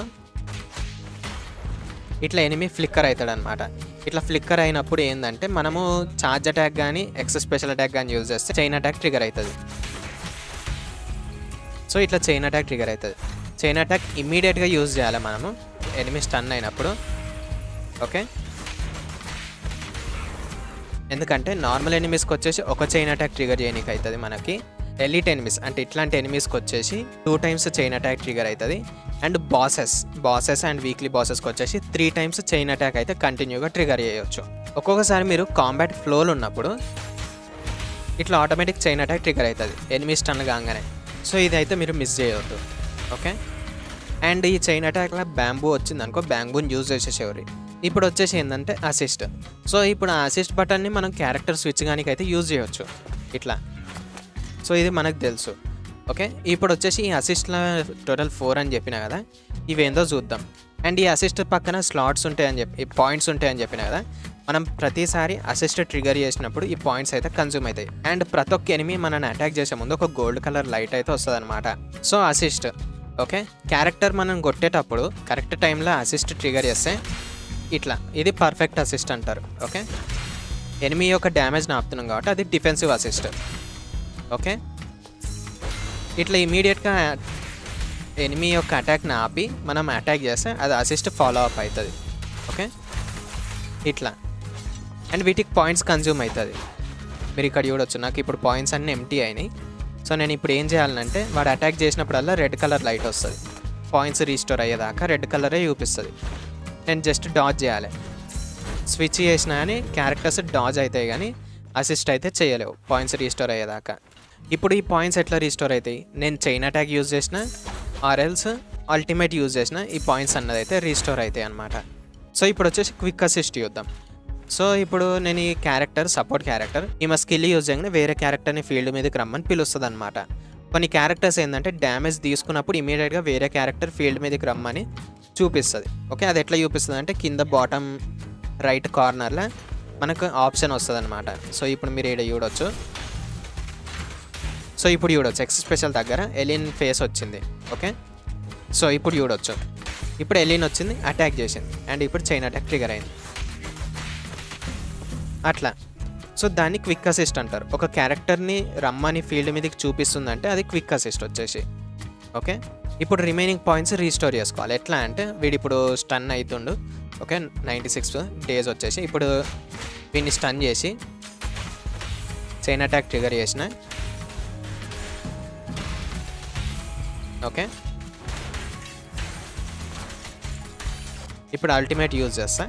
ఇట్లా ఎనిమి ఫ్లిక్కర్ అవుతాడు అనమాట ఇట్లా ఫ్లిక్కర్ అయినప్పుడు ఏంటంటే మనము ఛార్జ్ అటాక్ కానీ ఎక్స్ స్పెషల్ అటాక్ కానీ యూజ్ చేస్తే చైన్ అటాక్ ట్రిగర్ అవుతుంది సో ఇట్లా చైన్ అటాక్ ట్రిగర్ అవుతుంది చైన్ అటాక్ ఇమ్మీడియట్గా యూజ్ చేయాలి మనము ఎనిమి స్టన్ అయినప్పుడు ఓకే ఎందుకంటే నార్మల్ ఎనిమీస్కి వచ్చేసి ఒక చైన్ అటాక్ ట్రిగర్ చేయడానికి అవుతుంది మనకి ఎలిట్ ఎనిమీస్ అంటే ఇట్లాంటి ఎనిమీస్కి వచ్చేసి two times chain attack trigger అవుతుంది and bosses bosses and weekly బాసెస్కి వచ్చేసి త్రీ టైమ్స్ చైన్ అటాక్ అయితే కంటిన్యూగా ట్రిగర్ చేయవచ్చు ఒక్కొక్కసారి మీరు కాంబాట్ ఫ్లోలో ఉన్నప్పుడు ఇట్లా ఆటోమేటిక్ చైన్ అటాక్ ట్రిగర్ అవుతుంది ఎనిమీ స్టన్ కాగానే సో ఇదైతే మీరు మిస్ చేయవద్దు ఓకే అండ్ ఈ చైన్ అటాక్లో బ్యాంబూ వచ్చింది అనుకో బ్యాంబూని యూజ్ చేసేసేవారు ఇప్పుడు వచ్చేసి ఏంటంటే అసిస్ట్ సో ఇప్పుడు ఆ అసిస్ట్ బటన్ని మనం క్యారెక్టర్ స్విచ్ కానీ అయితే యూజ్ చేయవచ్చు ఇట్లా సో ఇది మనకు తెలుసు ఓకే ఇప్పుడు వచ్చేసి ఈ అసిస్ట్లో టోటల్ ఫోర్ అని చెప్పిన కదా ఇవేందో చూద్దాం అండ్ ఈ అసిస్ట్ పక్కన స్లాట్స్ ఉంటాయని చెప్పి పాయింట్స్ ఉంటాయని చెప్పిన కదా మనం ప్రతిసారి అసిస్ట్ ట్రిగర్ చేసినప్పుడు ఈ పాయింట్స్ అయితే కన్జ్యూమ్ అవుతాయి అండ్ ప్రతి ఒక్క ఎనిమి మనల్ని అటాక్ చేసే ముందు ఒక గోల్డ్ కలర్ లైట్ అయితే వస్తుంది అనమాట సో అసిస్ట్ ఓకే క్యారెక్టర్ మనం కొట్టేటప్పుడు కరెక్ట్ టైంలో అసిస్ట్ ట్రిగర్ చేస్తే ఇట్లా ఇది పర్ఫెక్ట్ అసిస్ట్ అంటారు ఓకే ఎనిమి యొక్క డ్యామేజ్ని ఆపుతున్నాం కాబట్టి అది డిఫెన్సివ్ అసిస్ట్ ఓకే ఇట్లా ఇమీడియట్గా ఎనిమి యొక్క అటాక్ని ఆపి మనం అటాక్ చేస్తే అది అసిస్ట్ ఫాలో అప్ అవుతుంది ఓకే ఇట్లా అండ్ వీటికి పాయింట్స్ కన్జ్యూమ్ అవుతుంది మీరు ఇక్కడ చూడొచ్చు నాకు ఇప్పుడు పాయింట్స్ అన్నీ ఎంటీ అయినాయి సో నేను ఇప్పుడు ఏం చేయాలంటే వాడు అటాక్ చేసినప్పుడల్లా రెడ్ కలర్ లైట్ వస్తుంది పాయింట్స్ రీస్టోర్ అయ్యేదాకా రెడ్ కలరే చూపిస్తుంది నేను జస్ట్ డాజ్ చేయాలి స్విచ్ చేసినా కానీ క్యారెక్టర్స్ డాజ్ అవుతాయి కానీ అసిస్ట్ అయితే చేయలేవు పాయింట్స్ రీస్టోర్ అయ్యేదాకా ఇప్పుడు ఈ పాయింట్స్ ఎట్లా రీస్టోర్ అవుతాయి నేను చైన్ అటాక్ యూజ్ చేసిన ఆర్ఎల్స్ అల్టిమేట్ యూజ్ చేసిన ఈ పాయింట్స్ అన్నది అయితే రీస్టోర్ అవుతాయి అనమాట సో ఇప్పుడు వచ్చేసి క్విక్ అసిస్ట్ చూద్దాం సో ఇప్పుడు నేను ఈ క్యారెక్టర్ సపోర్ట్ క్యారెక్టర్ ఈమె స్కిల్ యూజ్ చేయగానే వేరే క్యారెక్టర్ని ఫీల్డ్ మీదకి రమ్మని పిలుస్తుంది అనమాట కొన్ని క్యారెక్టర్స్ ఏంటంటే డ్యామేజ్ తీసుకున్నప్పుడు ఇమీడియట్గా వేరే క్యారెక్టర్ ఫీల్డ్ మీదకి రమ్మని చూపిస్తుంది ఓకే అది ఎట్లా చూపిస్తుంది అంటే కింద బాటమ్ రైట్ కార్నర్లో మనకు ఆప్షన్ వస్తుంది అనమాట సో ఇప్పుడు మీరు ఇక్కడ చూడొచ్చు సో ఇప్పుడు చూడొచ్చు ఎక్స్ స్పెషల్ దగ్గర ఎలిన్ ఫేస్ వచ్చింది ఓకే సో ఇప్పుడు చూడొచ్చు ఇప్పుడు ఎలిన్ వచ్చింది అటాక్ చేసింది అండ్ ఇప్పుడు చైన్ అటాక్ ట్రిగర్ అయింది అట్లా సో దాన్ని క్విక్ అసిస్ట్ అంటారు ఒక క్యారెక్టర్ని రమ్మని ఫీల్డ్ మీదకి చూపిస్తుందంటే అది క్విక్ అసిస్ట్ వచ్చేసి ఓకే ఇప్పుడు రిమైనింగ్ పాయింట్స్ రీస్టోర్ చేసుకోవాలి ఎట్లా అంటే వీడు ఇప్పుడు స్టన్ అవుతుండు ఓకే నైంటీ సిక్స్ డేస్ వచ్చేసి ఇప్పుడు వీడిని స్టన్ చేసి చైన్ అటాక్ ట్రిగర్ చేసిన ఓకే ఇప్పుడు అల్టిమేట్ యూజ్ చేస్తా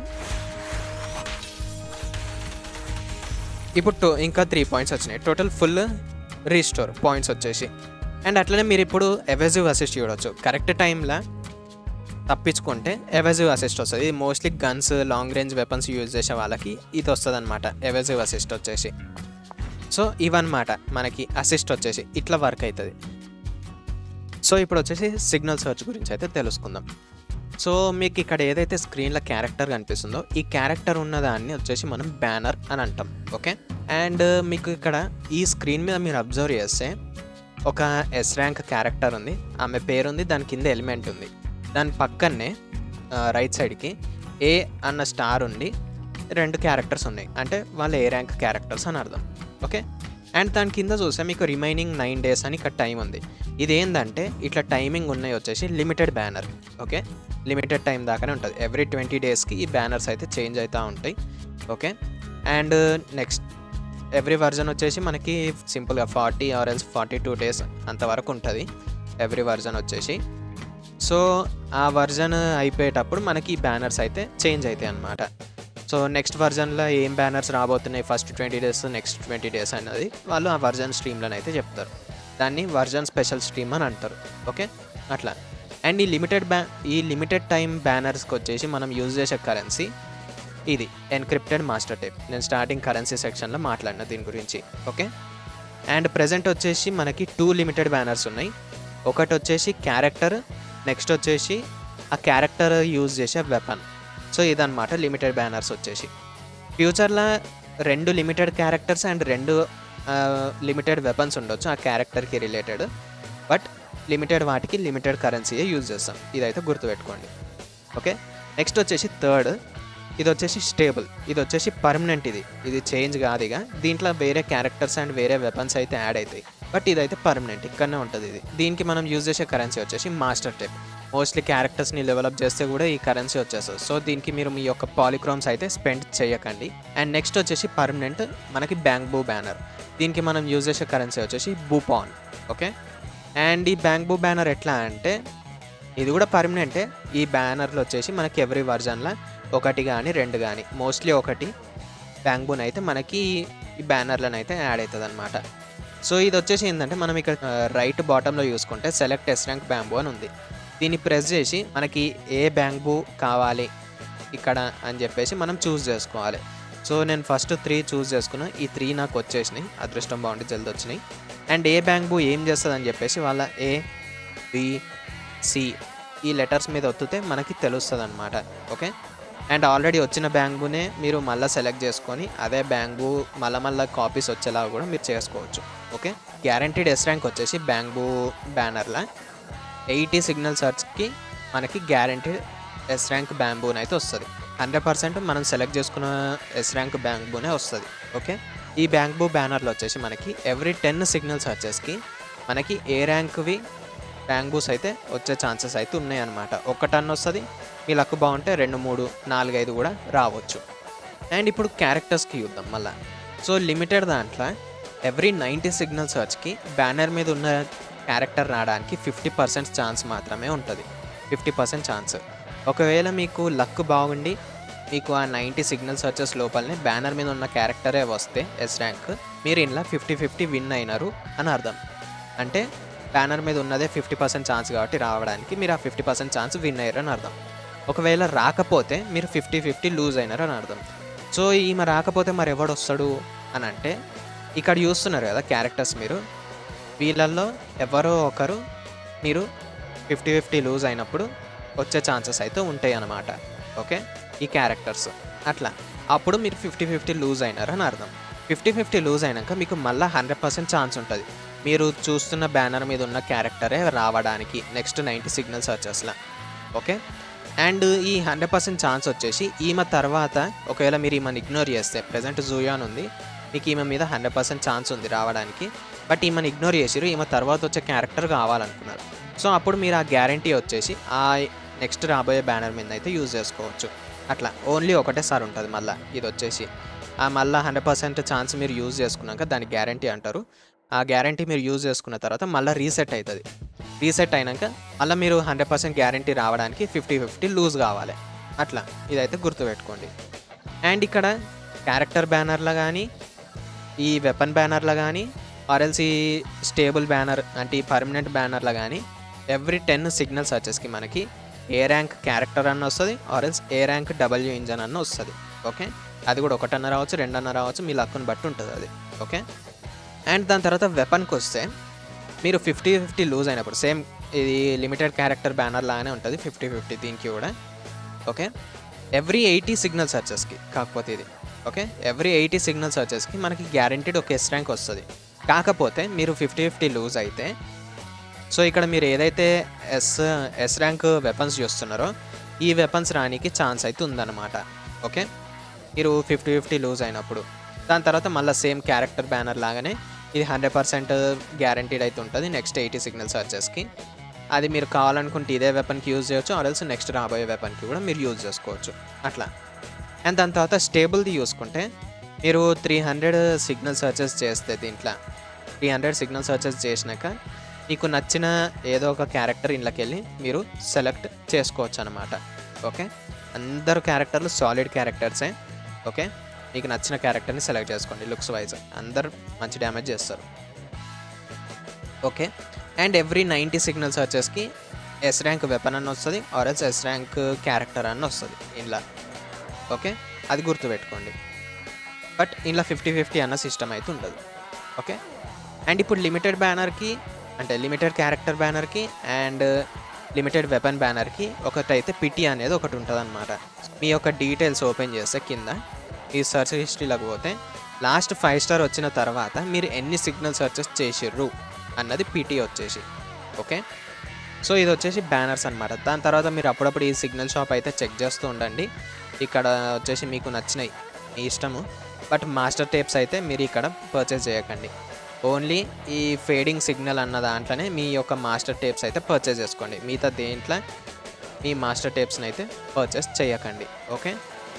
ఇప్పుడు టో ఇంకా త్రీ పాయింట్స్ వచ్చినాయి టోటల్ ఫుల్ రీస్టోర్ పాయింట్స్ వచ్చేసి అండ్ అట్లనే మీరు ఇప్పుడు ఎవెజివ్ అసిస్ట్ చూడవచ్చు కరెక్ట్ టైంలో తప్పించుకుంటే ఎవెజివ్ అసిస్ట్ వస్తుంది ఇది mostly guns long range weapons use చేసే వాళ్ళకి ఇది వస్తుంది అనమాట ఎవెజివ్ అసిస్ట్ వచ్చేసి సో ఇవన్నమాట మనకి అసిస్ట్ వచ్చేసి ఇట్లా వర్క్ అవుతుంది సో ఇప్పుడు వచ్చేసి సిగ్నల్ సర్చ్ గురించి అయితే తెలుసుకుందాం సో మీకు ఇక్కడ ఏదైతే స్క్రీన్లో క్యారెక్టర్ కనిపిస్తుందో ఈ క్యారెక్టర్ ఉన్నదాన్ని వచ్చేసి మనం బ్యానర్ అని అంటాం ఓకే అండ్ మీకు ఇక్కడ ఈ స్క్రీన్ మీద మీరు అబ్జర్వ్ చేస్తే ఒక ఎస్ ర్యాంక్ క్యారెక్టర్ ఉంది ఆమె పేరు ఉంది దాని కింద ఎలిమెంట్ ఉంది దాని పక్కనే రైట్ సైడ్కి ఏ అన్న స్టార్ ఉండి రెండు క్యారెక్టర్స్ ఉన్నాయి అంటే వాళ్ళు ఏ ర్యాంక్ క్యారెక్టర్స్ అని అర్థం ఓకే అండ్ దాని కింద చూస్తే మీకు రిమైనింగ్ నైన్ డేస్ అని ఇక్కడ టైం ఉంది ఇది ఏంటంటే ఇట్లా టైమింగ్ ఉన్నాయి వచ్చేసి limited banner okay limited time దాకానే ఉంటుంది ఎవ్రీ ట్వంటీ డేస్కి ఈ బ్యానర్స్ అయితే చేంజ్ అవుతూ ఉంటాయి okay and next every version వచ్చేసి మనకి సింపుల్గా ఫార్టీ ఆర్ఎల్స్ ఫార్టీ టూ డేస్ అంతవరకు ఉంటుంది ఎవ్రీ వర్జన్ వచ్చేసి సో ఆ వర్జన్ అయిపోయేటప్పుడు మనకి ఈ బ్యానర్స్ అయితే చేంజ్ అవుతాయి అన్నమాట సో నెక్స్ట్ వర్జన్లో ఏం బ్యానర్స్ రాబోతున్నాయి first twenty days next twenty days అన్నది వాళ్ళు ఆ వర్జన్ స్ట్రీమ్లను అయితే చెప్తారు దాన్ని వర్జన్ స్పెషల్ స్ట్రీమ్ అని అంటారు ఓకే అట్లా అండ్ ఈ లిమిటెడ్ బ్యా ఈ లిమిటెడ్ టైం బ్యానర్స్కి వచ్చేసి మనం యూజ్ చేసే కరెన్సీ ఇది ఎన్క్రిప్టెడ్ మాస్టర్ టేప్ నేను స్టార్టింగ్ కరెన్సీ సెక్షన్లో మాట్లాడిన దీని గురించి ఓకే అండ్ ప్రజెంట్ వచ్చేసి మనకి టూ లిమిటెడ్ బ్యానర్స్ ఉన్నాయి ఒకటి వచ్చేసి క్యారెక్టర్ నెక్స్ట్ వచ్చేసి ఆ క్యారెక్టర్ యూజ్ చేసే వెపన్ సో ఇదన్నమాట లిమిటెడ్ బ్యానర్స్ వచ్చేసి ఫ్యూచర్లో రెండు లిమిటెడ్ క్యారెక్టర్స్ అండ్ రెండు లిమిటెడ్ వెపన్స్ ఉండొచ్చు ఆ క్యారెక్టర్కి రిలేటెడ్ బట్ లిమిటెడ్ వాటికి లిమిటెడ్ కరెన్సీయే యూజ్ చేస్తాం ఇదైతే గుర్తుపెట్టుకోండి ఓకే నెక్స్ట్ వచ్చేసి థర్డ్ ఇది వచ్చేసి స్టేబుల్ ఇది వచ్చేసి పర్మనెంట్ ఇది ఇది చేంజ్ కాదు ఇక దీంట్లో వేరే క్యారెక్టర్స్ అండ్ వేరే వెపన్స్ అయితే యాడ్ అవుతాయి బట్ ఇదైతే పర్మనెంట్ ఇక్కడనే ఉంటుంది ఇది దీనికి మనం యూజ్ చేసే కరెన్సీ వచ్చేసి మాస్టర్ టెప్ మోస్ట్లీ క్యారెక్టర్స్ని డెవలప్ చేస్తే కూడా ఈ కరెన్సీ వచ్చేస్తుంది సో దీనికి మీరు మీ యొక్క పాలిక్రోమ్స్ అయితే స్పెండ్ చేయకండి అండ్ నెక్స్ట్ వచ్చేసి పర్మనెంట్ మనకి బ్యాంక్బూ బ్యానర్ దీనికి మనం యూజ్ చేసే కరెన్సీ వచ్చేసి బూపాన్ ఓకే అండ్ ఈ బ్యాంక్బూ బ్యానర్ ఎట్లా అంటే ఇది కూడా పర్మనెంటే ఈ బ్యానర్లు వచ్చేసి మనకి ఎవ్రీ వర్జన్లో ఒకటి కానీ రెండు కానీ మోస్ట్లీ ఒకటి బ్యాంక్బూన్ అయితే మనకి ఈ బ్యానర్లను అయితే యాడ్ అవుతుంది అనమాట సో ఇది వచ్చేసి ఏంటంటే మనం ఇక్కడ రైట్ బాటంలో చూసుకుంటే సెలెక్ట్ ఎస్ ర్యాంక్ బ్యాంబూ అని ఉంది దీన్ని ప్రెస్ చేసి మనకి ఏ బ్యాంబూ కావాలి ఇక్కడ అని చెప్పేసి మనం చూస్ చేసుకోవాలి సో నేను ఫస్ట్ త్రీ చూస్ చేసుకున్నా ఈ త్రీ నాకు వచ్చేసినాయి అదృష్టం బాగుండి జల్ది వచ్చినాయి అండ్ ఏ బ్యాంబూ ఏం చేస్తుంది అని చెప్పేసి వాళ్ళ ఏ బి సి ఈ లెటర్స్ మీద ఒత్తితే మనకి తెలుస్తుంది అనమాట ఓకే అండ్ ఆల్రెడీ వచ్చిన బ్యాంబూనే మీరు మళ్ళీ సెలెక్ట్ చేసుకొని అదే బ్యాంబూ మళ్ళీ మళ్ళీ కాపీస్ వచ్చేలా కూడా మీరు చేసుకోవచ్చు ఓకే గ్యారంటీడ్ ఎస్ ర్యాంక్ వచ్చేసి బ్యాంబూ బ్యానర్లా ఎయిటీ సిగ్నల్ సర్చ్కి మనకి గ్యారంటీడ్ ఎస్ ర్యాంక్ బ్యాంబూన్ అయితే వస్తుంది హండ్రెడ్ పర్సెంట్ మనం సెలెక్ట్ చేసుకున్న ఎస్ ర్యాంక్ బ్యాంబూనే వస్తుంది ఓకే ఈ బ్యాంబూ బ్యానర్లో వచ్చేసి మనకి ఎవ్రీ టెన్ సిగ్నల్ సర్చెస్కి మనకి ఏ ర్యాంక్వి బ్యాంబూస్ అయితే వచ్చే ఛాన్సెస్ అయితే ఉన్నాయన్నమాట ఒక టన్ వస్తుంది మీ లక్ బాగుంటే రెండు మూడు నాలుగైదు కూడా రావచ్చు అండ్ ఇప్పుడు క్యారెక్టర్స్కి చూద్దాం మళ్ళీ సో లిమిటెడ్ దాంట్లో ఎవ్రీ నైంటీ సిగ్నల్ సర్చ్కి బ్యానర్ మీద ఉన్న క్యారెక్టర్ రావడానికి ఫిఫ్టీ పర్సెంట్ ఛాన్స్ మాత్రమే ఉంటుంది ఫిఫ్టీ పర్సెంట్ ఛాన్స్ ఒకవేళ మీకు లక్ బాగుండి మీకు ఆ నైంటీ సిగ్నల్ సర్చెస్ లోపలనే బ్యానర్ మీద ఉన్న క్యారెక్టరే వస్తే ఎస్ ర్యాంక్ మీరు ఇంట్లో ఫిఫ్టీ ఫిఫ్టీ విన్ అయినారు అని అర్థం అంటే బ్యానర్ మీద ఉన్నదే ఫిఫ్టీ పర్సెంట్ ఛాన్స్ కాబట్టి రావడానికి మీరు ఆ ఫిఫ్టీ పర్సెంట్ ఛాన్స్ విన్ అయ్యారు అని అర్థం ఒకవేళ రాకపోతే మీరు ఫిఫ్టీ ఫిఫ్టీ లూజ్ అయినారు అని అర్థం సో ఈమె రాకపోతే మరి ఎవడు వస్తాడు అని అంటే ఇక్కడ చూస్తున్నారు కదా క్యారెక్టర్స్ మీరు వీళ్ళల్లో ఎవరో ఒకరు మీరు ఫిఫ్టీ ఫిఫ్టీ లూజ్ అయినప్పుడు వచ్చే ఛాన్సెస్ అయితే ఉంటాయి అన్నమాట ఓకే ఈ క్యారెక్టర్స్ అట్లా అప్పుడు మీరు ఫిఫ్టీ ఫిఫ్టీ లూజ్ అయినారు అని అర్థం ఫిఫ్టీ ఫిఫ్టీ లూజ్ అయినాక మీకు మళ్ళీ హండ్రెడ్ పర్సెంట్ ఛాన్స్ ఉంటుంది మీరు చూస్తున్న బ్యానర్ మీద ఉన్న క్యారెక్టరే రావడానికి నెక్స్ట్ నైంటీ సిగ్నల్ సర్చెస్లో ఓకే అండ్ ఈ హండ్రెడ్ పర్సెంట్ ఛాన్స్ వచ్చేసి ఈమె తర్వాత ఒకవేళ మీరు ఈమెను ఇగ్నోర్ చేస్తే ప్రజెంట్ జూయాన్ ఉంది మీకు ఈమె మీద హండ్రెడ్ పర్సెంట్ ఛాన్స్ ఉంది రావడానికి బట్ ఈమెను ఇగ్నోర్ చేసిరు ఈమె తర్వాత వచ్చే క్యారెక్టర్ కావాలనుకున్నారు సో అప్పుడు మీరు ఆ గ్యారంటీ వచ్చేసి ఆ నెక్స్ట్ రాబోయే బ్యానర్ మీద అయితే యూజ్ చేసుకోవచ్చు అట్లా ఓన్లీ ఒకటే సార్ ఉంటుంది మళ్ళీ ఇది వచ్చేసి ఆ మళ్ళీ హండ్రెడ్ పర్సెంట్ ఛాన్స్ మీరు యూజ్ చేసుకున్నాక దాని గ్యారంటీ అంటారు ఆ గ్యారంటీ మీరు యూజ్ చేసుకున్న తర్వాత మళ్ళీ రీసెట్ అవుతుంది రీసెట్ అయినాక మళ్ళీ మీరు హండ్రెడ్ పర్సెంట్ గ్యారంటీ రావడానికి ఫిఫ్టీ ఫిఫ్టీ లూజ్ కావాలి అట్లా ఇదైతే గుర్తుపెట్టుకోండి అండ్ ఇక్కడ క్యారెక్టర్ బ్యానర్లో కానీ ఈ వెపన్ బ్యానర్లో కానీ ఆర్ఎల్సి స్టేబుల్ బ్యానర్ అంటే ఈ పర్మనెంట్ బ్యానర్లో కానీ ఎవ్రీ టెన్ సిగ్నల్ సర్చెస్కి మనకి ఏ ర్యాంక్ క్యారెక్టర్ అన్న వస్తుంది ఆర్ఎల్స్ ఏ ర్యాంక్ డబ్ల్యూ ఇంజన్ అన్న వస్తుంది ఓకే అది కూడా ఒకటన్న రావచ్చు రెండన్న రావచ్చు మీ లక్కుని బట్టి ఉంటుంది అది ఓకే అండ్ దాని తర్వాత వెపన్కి వస్తే మీరు ఫిఫ్టీ ఫిఫ్టీ లూజ్ అయినప్పుడు సేమ్ ఇది లిమిటెడ్ క్యారెక్టర్ బ్యానర్ లాగానే ఉంటుంది ఫిఫ్టీ ఫిఫ్టీ దీనికి కూడా ఓకే ఎవ్రీ ఎయిటీ సిగ్నల్ సర్చెస్కి కాకపోతే ఇది ఓకే ఎవ్రీ ఎయిటీ సిగ్నల్ సర్చెస్కి మనకి గ్యారంటీడ్ ఒక ఎస్ ర్యాంక్ వస్తుంది కాకపోతే మీరు ఫిఫ్టీ ఫిఫ్టీ లూజ్ అయితే సో ఇక్కడ మీరు ఏదైతే ఎస్ ఎస్ ర్యాంక్ వెపన్స్ చూస్తున్నారో ఈ వెపన్స్ రానికి ఛాన్స్ అయితే ఉందన్నమాట ఓకే మీరు ఫిఫ్టీ ఫిఫ్టీ లూజ్ అయినప్పుడు దాని తర్వాత మళ్ళీ సేమ్ క్యారెక్టర్ బ్యానర్ లాగానే ఇది హండ్రెడ్ పర్సెంట్ గ్యారంటీడ్ అయితే ఉంటుంది నెక్స్ట్ ఎయిటీ సిగ్నల్ సర్చెస్కి అది మీరు కావాలనుకుంటే ఇదే వెపన్కి యూజ్ చేయొచ్చు ఆర్ఎల్స్ నెక్స్ట్ రాబోయే వెపన్కి కూడా మీరు యూజ్ చేసుకోవచ్చు అట్లా అండ్ దాని తర్వాత స్టేబుల్ది చూసుకుంటే మీరు త్రీ హండ్రెడ్ సిగ్నల్ సర్చెస్ చేస్తే దీంట్లో త్రీ హండ్రెడ్ సిగ్నల్ సర్చెస్ చేసినాక మీకు నచ్చిన ఏదో ఒక క్యారెక్టర్ ఇంట్లోకి వెళ్ళి మీరు సెలెక్ట్ చేసుకోవచ్చు అనమాట ఓకే అందరు క్యారెక్టర్లు సాలిడ్ క్యారెక్టర్సే ఓకే మీకు నచ్చిన క్యారెక్టర్ని సెలెక్ట్ చేసుకోండి లుక్స్ వైజ్ అందరు మంచి డ్యామేజ్ చేస్తారు okay and every ninety signal సర్చెస్కి ఎస్ ర్యాంక్ వెపన్ అని వస్తుంది ఆర్ఎల్స్ ఎస్ ర్యాంక్ క్యారెక్టర్ అని వస్తుంది ఇంట్లో ఓకే అది గుర్తుపెట్టుకోండి బట్ ఇంట్లో ఫిఫ్టీ ఫిఫ్టీ అన్న సిస్టమ్ అయితే ఉండదు ఓకే అండ్ ఇప్పుడు లిమిటెడ్ బ్యానర్కి అంటే లిమిటెడ్ క్యారెక్టర్ బ్యానర్కి అండ్ లిమిటెడ్ వెపన్ బ్యానర్కి ఒకటైతే పిటి అనేది ఒకటి ఉంటుంది అనమాట మీ యొక్క డీటెయిల్స్ ఓపెన్ చేస్తే కింద ఈ సర్చ్ హిస్టరీలోకి పోతే లాస్ట్ ఫైవ్ స్టార్ వచ్చిన తర్వాత మీరు ఎన్ని సిగ్నల్ సర్చెస్ చేసిర్రు అన్నది పిటి వచ్చేసి ఓకే సో ఇది వచ్చేసి బ్యానర్స్ అనమాట దాని తర్వాత మీరు అప్పుడప్పుడు ఈ సిగ్నల్ షాప్ అయితే చెక్ చేస్తూ ఉండండి ఇక్కడ వచ్చేసి మీకు నచ్చినాయి మీ ఇష్టము బట్ మాస్టర్ టేప్స్ అయితే మీరు ఇక్కడ పర్చేస్ చేయకండి ఓన్లీ ఈ ఫేడింగ్ సిగ్నల్ అన్న దాంట్లోనే మీ యొక్క మాస్టర్ టేప్స్ అయితే పర్చేస్ చేసుకోండి మిగతా దేంట్లో మీ మాస్టర్ టేప్స్ని అయితే పర్చేస్ చేయకండి ఓకే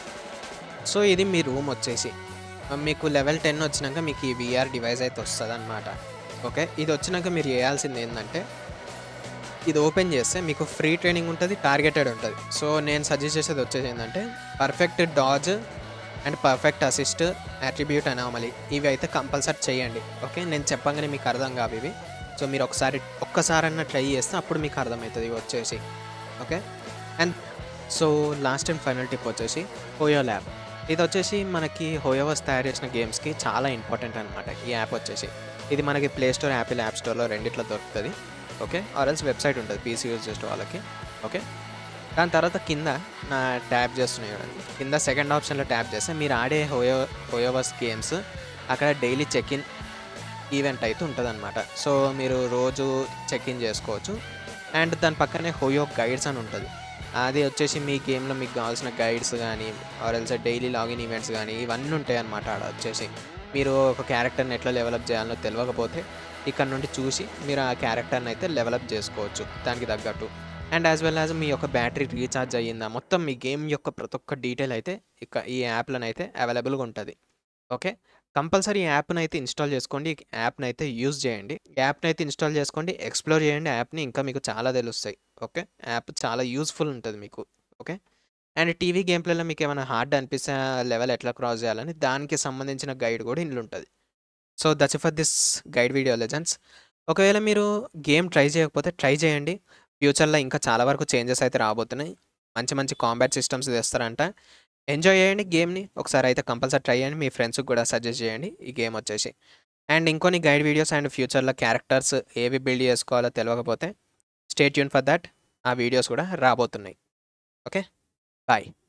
సో ఇది మీ రూమ్ వచ్చేసి మీకు లెవెల్ టెన్ వచ్చినాక మీకు ఈ విఆర్ డివైస్ అయితే వస్తుంది అనమాట ఓకే ఇది వచ్చినాక మీరు చేయాల్సింది ఏంటంటే ఇది ఓపెన్ చేస్తే మీకు ఫ్రీ ట్రైనింగ్ ఉంటుంది టార్గెటెడ్ ఉంటుంది సో నేను సజెస్ట్ చేసేది వచ్చేసి ఏంటంటే perfect dodge and perfect assist attribute anomaly ఇవి అయితే కంపల్సరీ చేయండి ఓకే నేను చెప్పగానే మీకు అర్థం కావు ఇవి సో మీరు ఒకసారి ఒక్కసారన్నా ట్రై చేస్తే అప్పుడు మీకు అర్థమవుతుంది ఇవి వచ్చేసి okay and so last and final tip వచ్చేసి హోయో ల్యాబ్ ఇది వచ్చేసి మనకి హోయోవర్స్ తయారు చేసిన గేమ్స్కి చాలా ఇంపార్టెంట్ అనమాట ఈ యాప్ వచ్చేసి ఇది మనకి ప్లే స్టోర్ యాపిల్ యాప్ స్టోర్లో రెండిట్లో దొరుకుతుంది ఓకే ఆర్ఎల్స్ వెబ్సైట్ ఉంటుంది పీసీ యూజ్ చేసే వాళ్ళకి ఓకే దాని తర్వాత కింద నా ట్యాప్ చేస్తున్నాయి చూడండి కింద సెకండ్ ఆప్షన్లో ట్యాప్ చేస్తే మీరు ఆడే హోయో హోయోవర్స్ గేమ్స్ అక్కడ డైలీ చెక్ ఇన్ ఈవెంట్ అయితే ఉంటుంది అనమాట సో మీరు రోజు చెక్ ఇన్ చేసుకోవచ్చు అండ్ దాని పక్కనే హోయో గైడ్స్ అని ఉంటుంది అది వచ్చేసి మీ గేమ్లో మీకు కావాల్సిన గైడ్స్ కానీ ఆర్ఎల్స్ డైలీ లాగిన్ ఈవెంట్స్ కానీ ఇవన్నీ ఉంటాయి అన్నమాట ఆడ వచ్చేసి మీరు ఒక క్యారెక్టర్ని ఎట్లా డెవలప్ చేయాలో తెలియకపోతే ఇక్కడ నుండి చూసి మీరు ఆ క్యారెక్టర్ని అయితే డెవలప్ చేసుకోవచ్చు దానికి తగ్గట్టు అండ్ యాజ్ వెల్ యాజ్ మీ యొక్క బ్యాటరీ రీఛార్జ్ అయ్యిందా మొత్తం మీ గేమ్ యొక్క ప్రతి ఒక్క డీటెయిల్ అయితే ఇక ఈ యాప్లను అయితే అవైలబుల్గా ఉంటుంది ఓకే కంపల్సరీ ఈ యాప్ని అయితే ఇన్స్టాల్ చేసుకోండి ఈ యాప్ని అయితే యూజ్ చేయండి యాప్ని అయితే ఇన్స్టాల్ చేసుకోండి ఎక్స్ప్లోర్ చేయండి యాప్ని ఇంకా మీకు చాలా తెలుస్తాయి ఓకే యాప్ చాలా యూస్ఫుల్ ఉంటుంది మీకు ఓకే అండ్ టీవీ గేమ్ ప్లేలో మీకు ఏమైనా హార్డ్ అనిపిస్తే లెవెల్ ఎట్లా క్రాస్ చేయాలని దానికి సంబంధించిన గైడ్ కూడా ఇందులో ఉంటుంది so that's for this guide video legends ఒకవేళ మీరు గేమ్ ట్రై చేయకపోతే ట్రై చేయండి ఫ్యూచర్లో ఇంకా చాలా వరకు చేంజెస్ అయితే రాబోతున్నాయి మంచి మంచి కాంబాట్ సిస్టమ్స్ తెస్తారంట ఎంజాయ్ చేయండి గేమ్ని ఒకసారి అయితే కంపల్సరీ ట్రై చేయండి మీ ఫ్రెండ్స్కి కూడా సజెస్ట్ చేయండి ఈ గేమ్ వచ్చేసి అండ్ ఇంకొన్ని గైడ్ వీడియోస్ అండ్ ఫ్యూచర్లో క్యారెక్టర్స్ ఏవి బిల్డ్ చేసుకోవాలో తెలియకపోతే స్టేట్ యూన్ ఫర్ దట్ ఆ వీడియోస్ కూడా రాబోతున్నాయి ఓకే బాయ్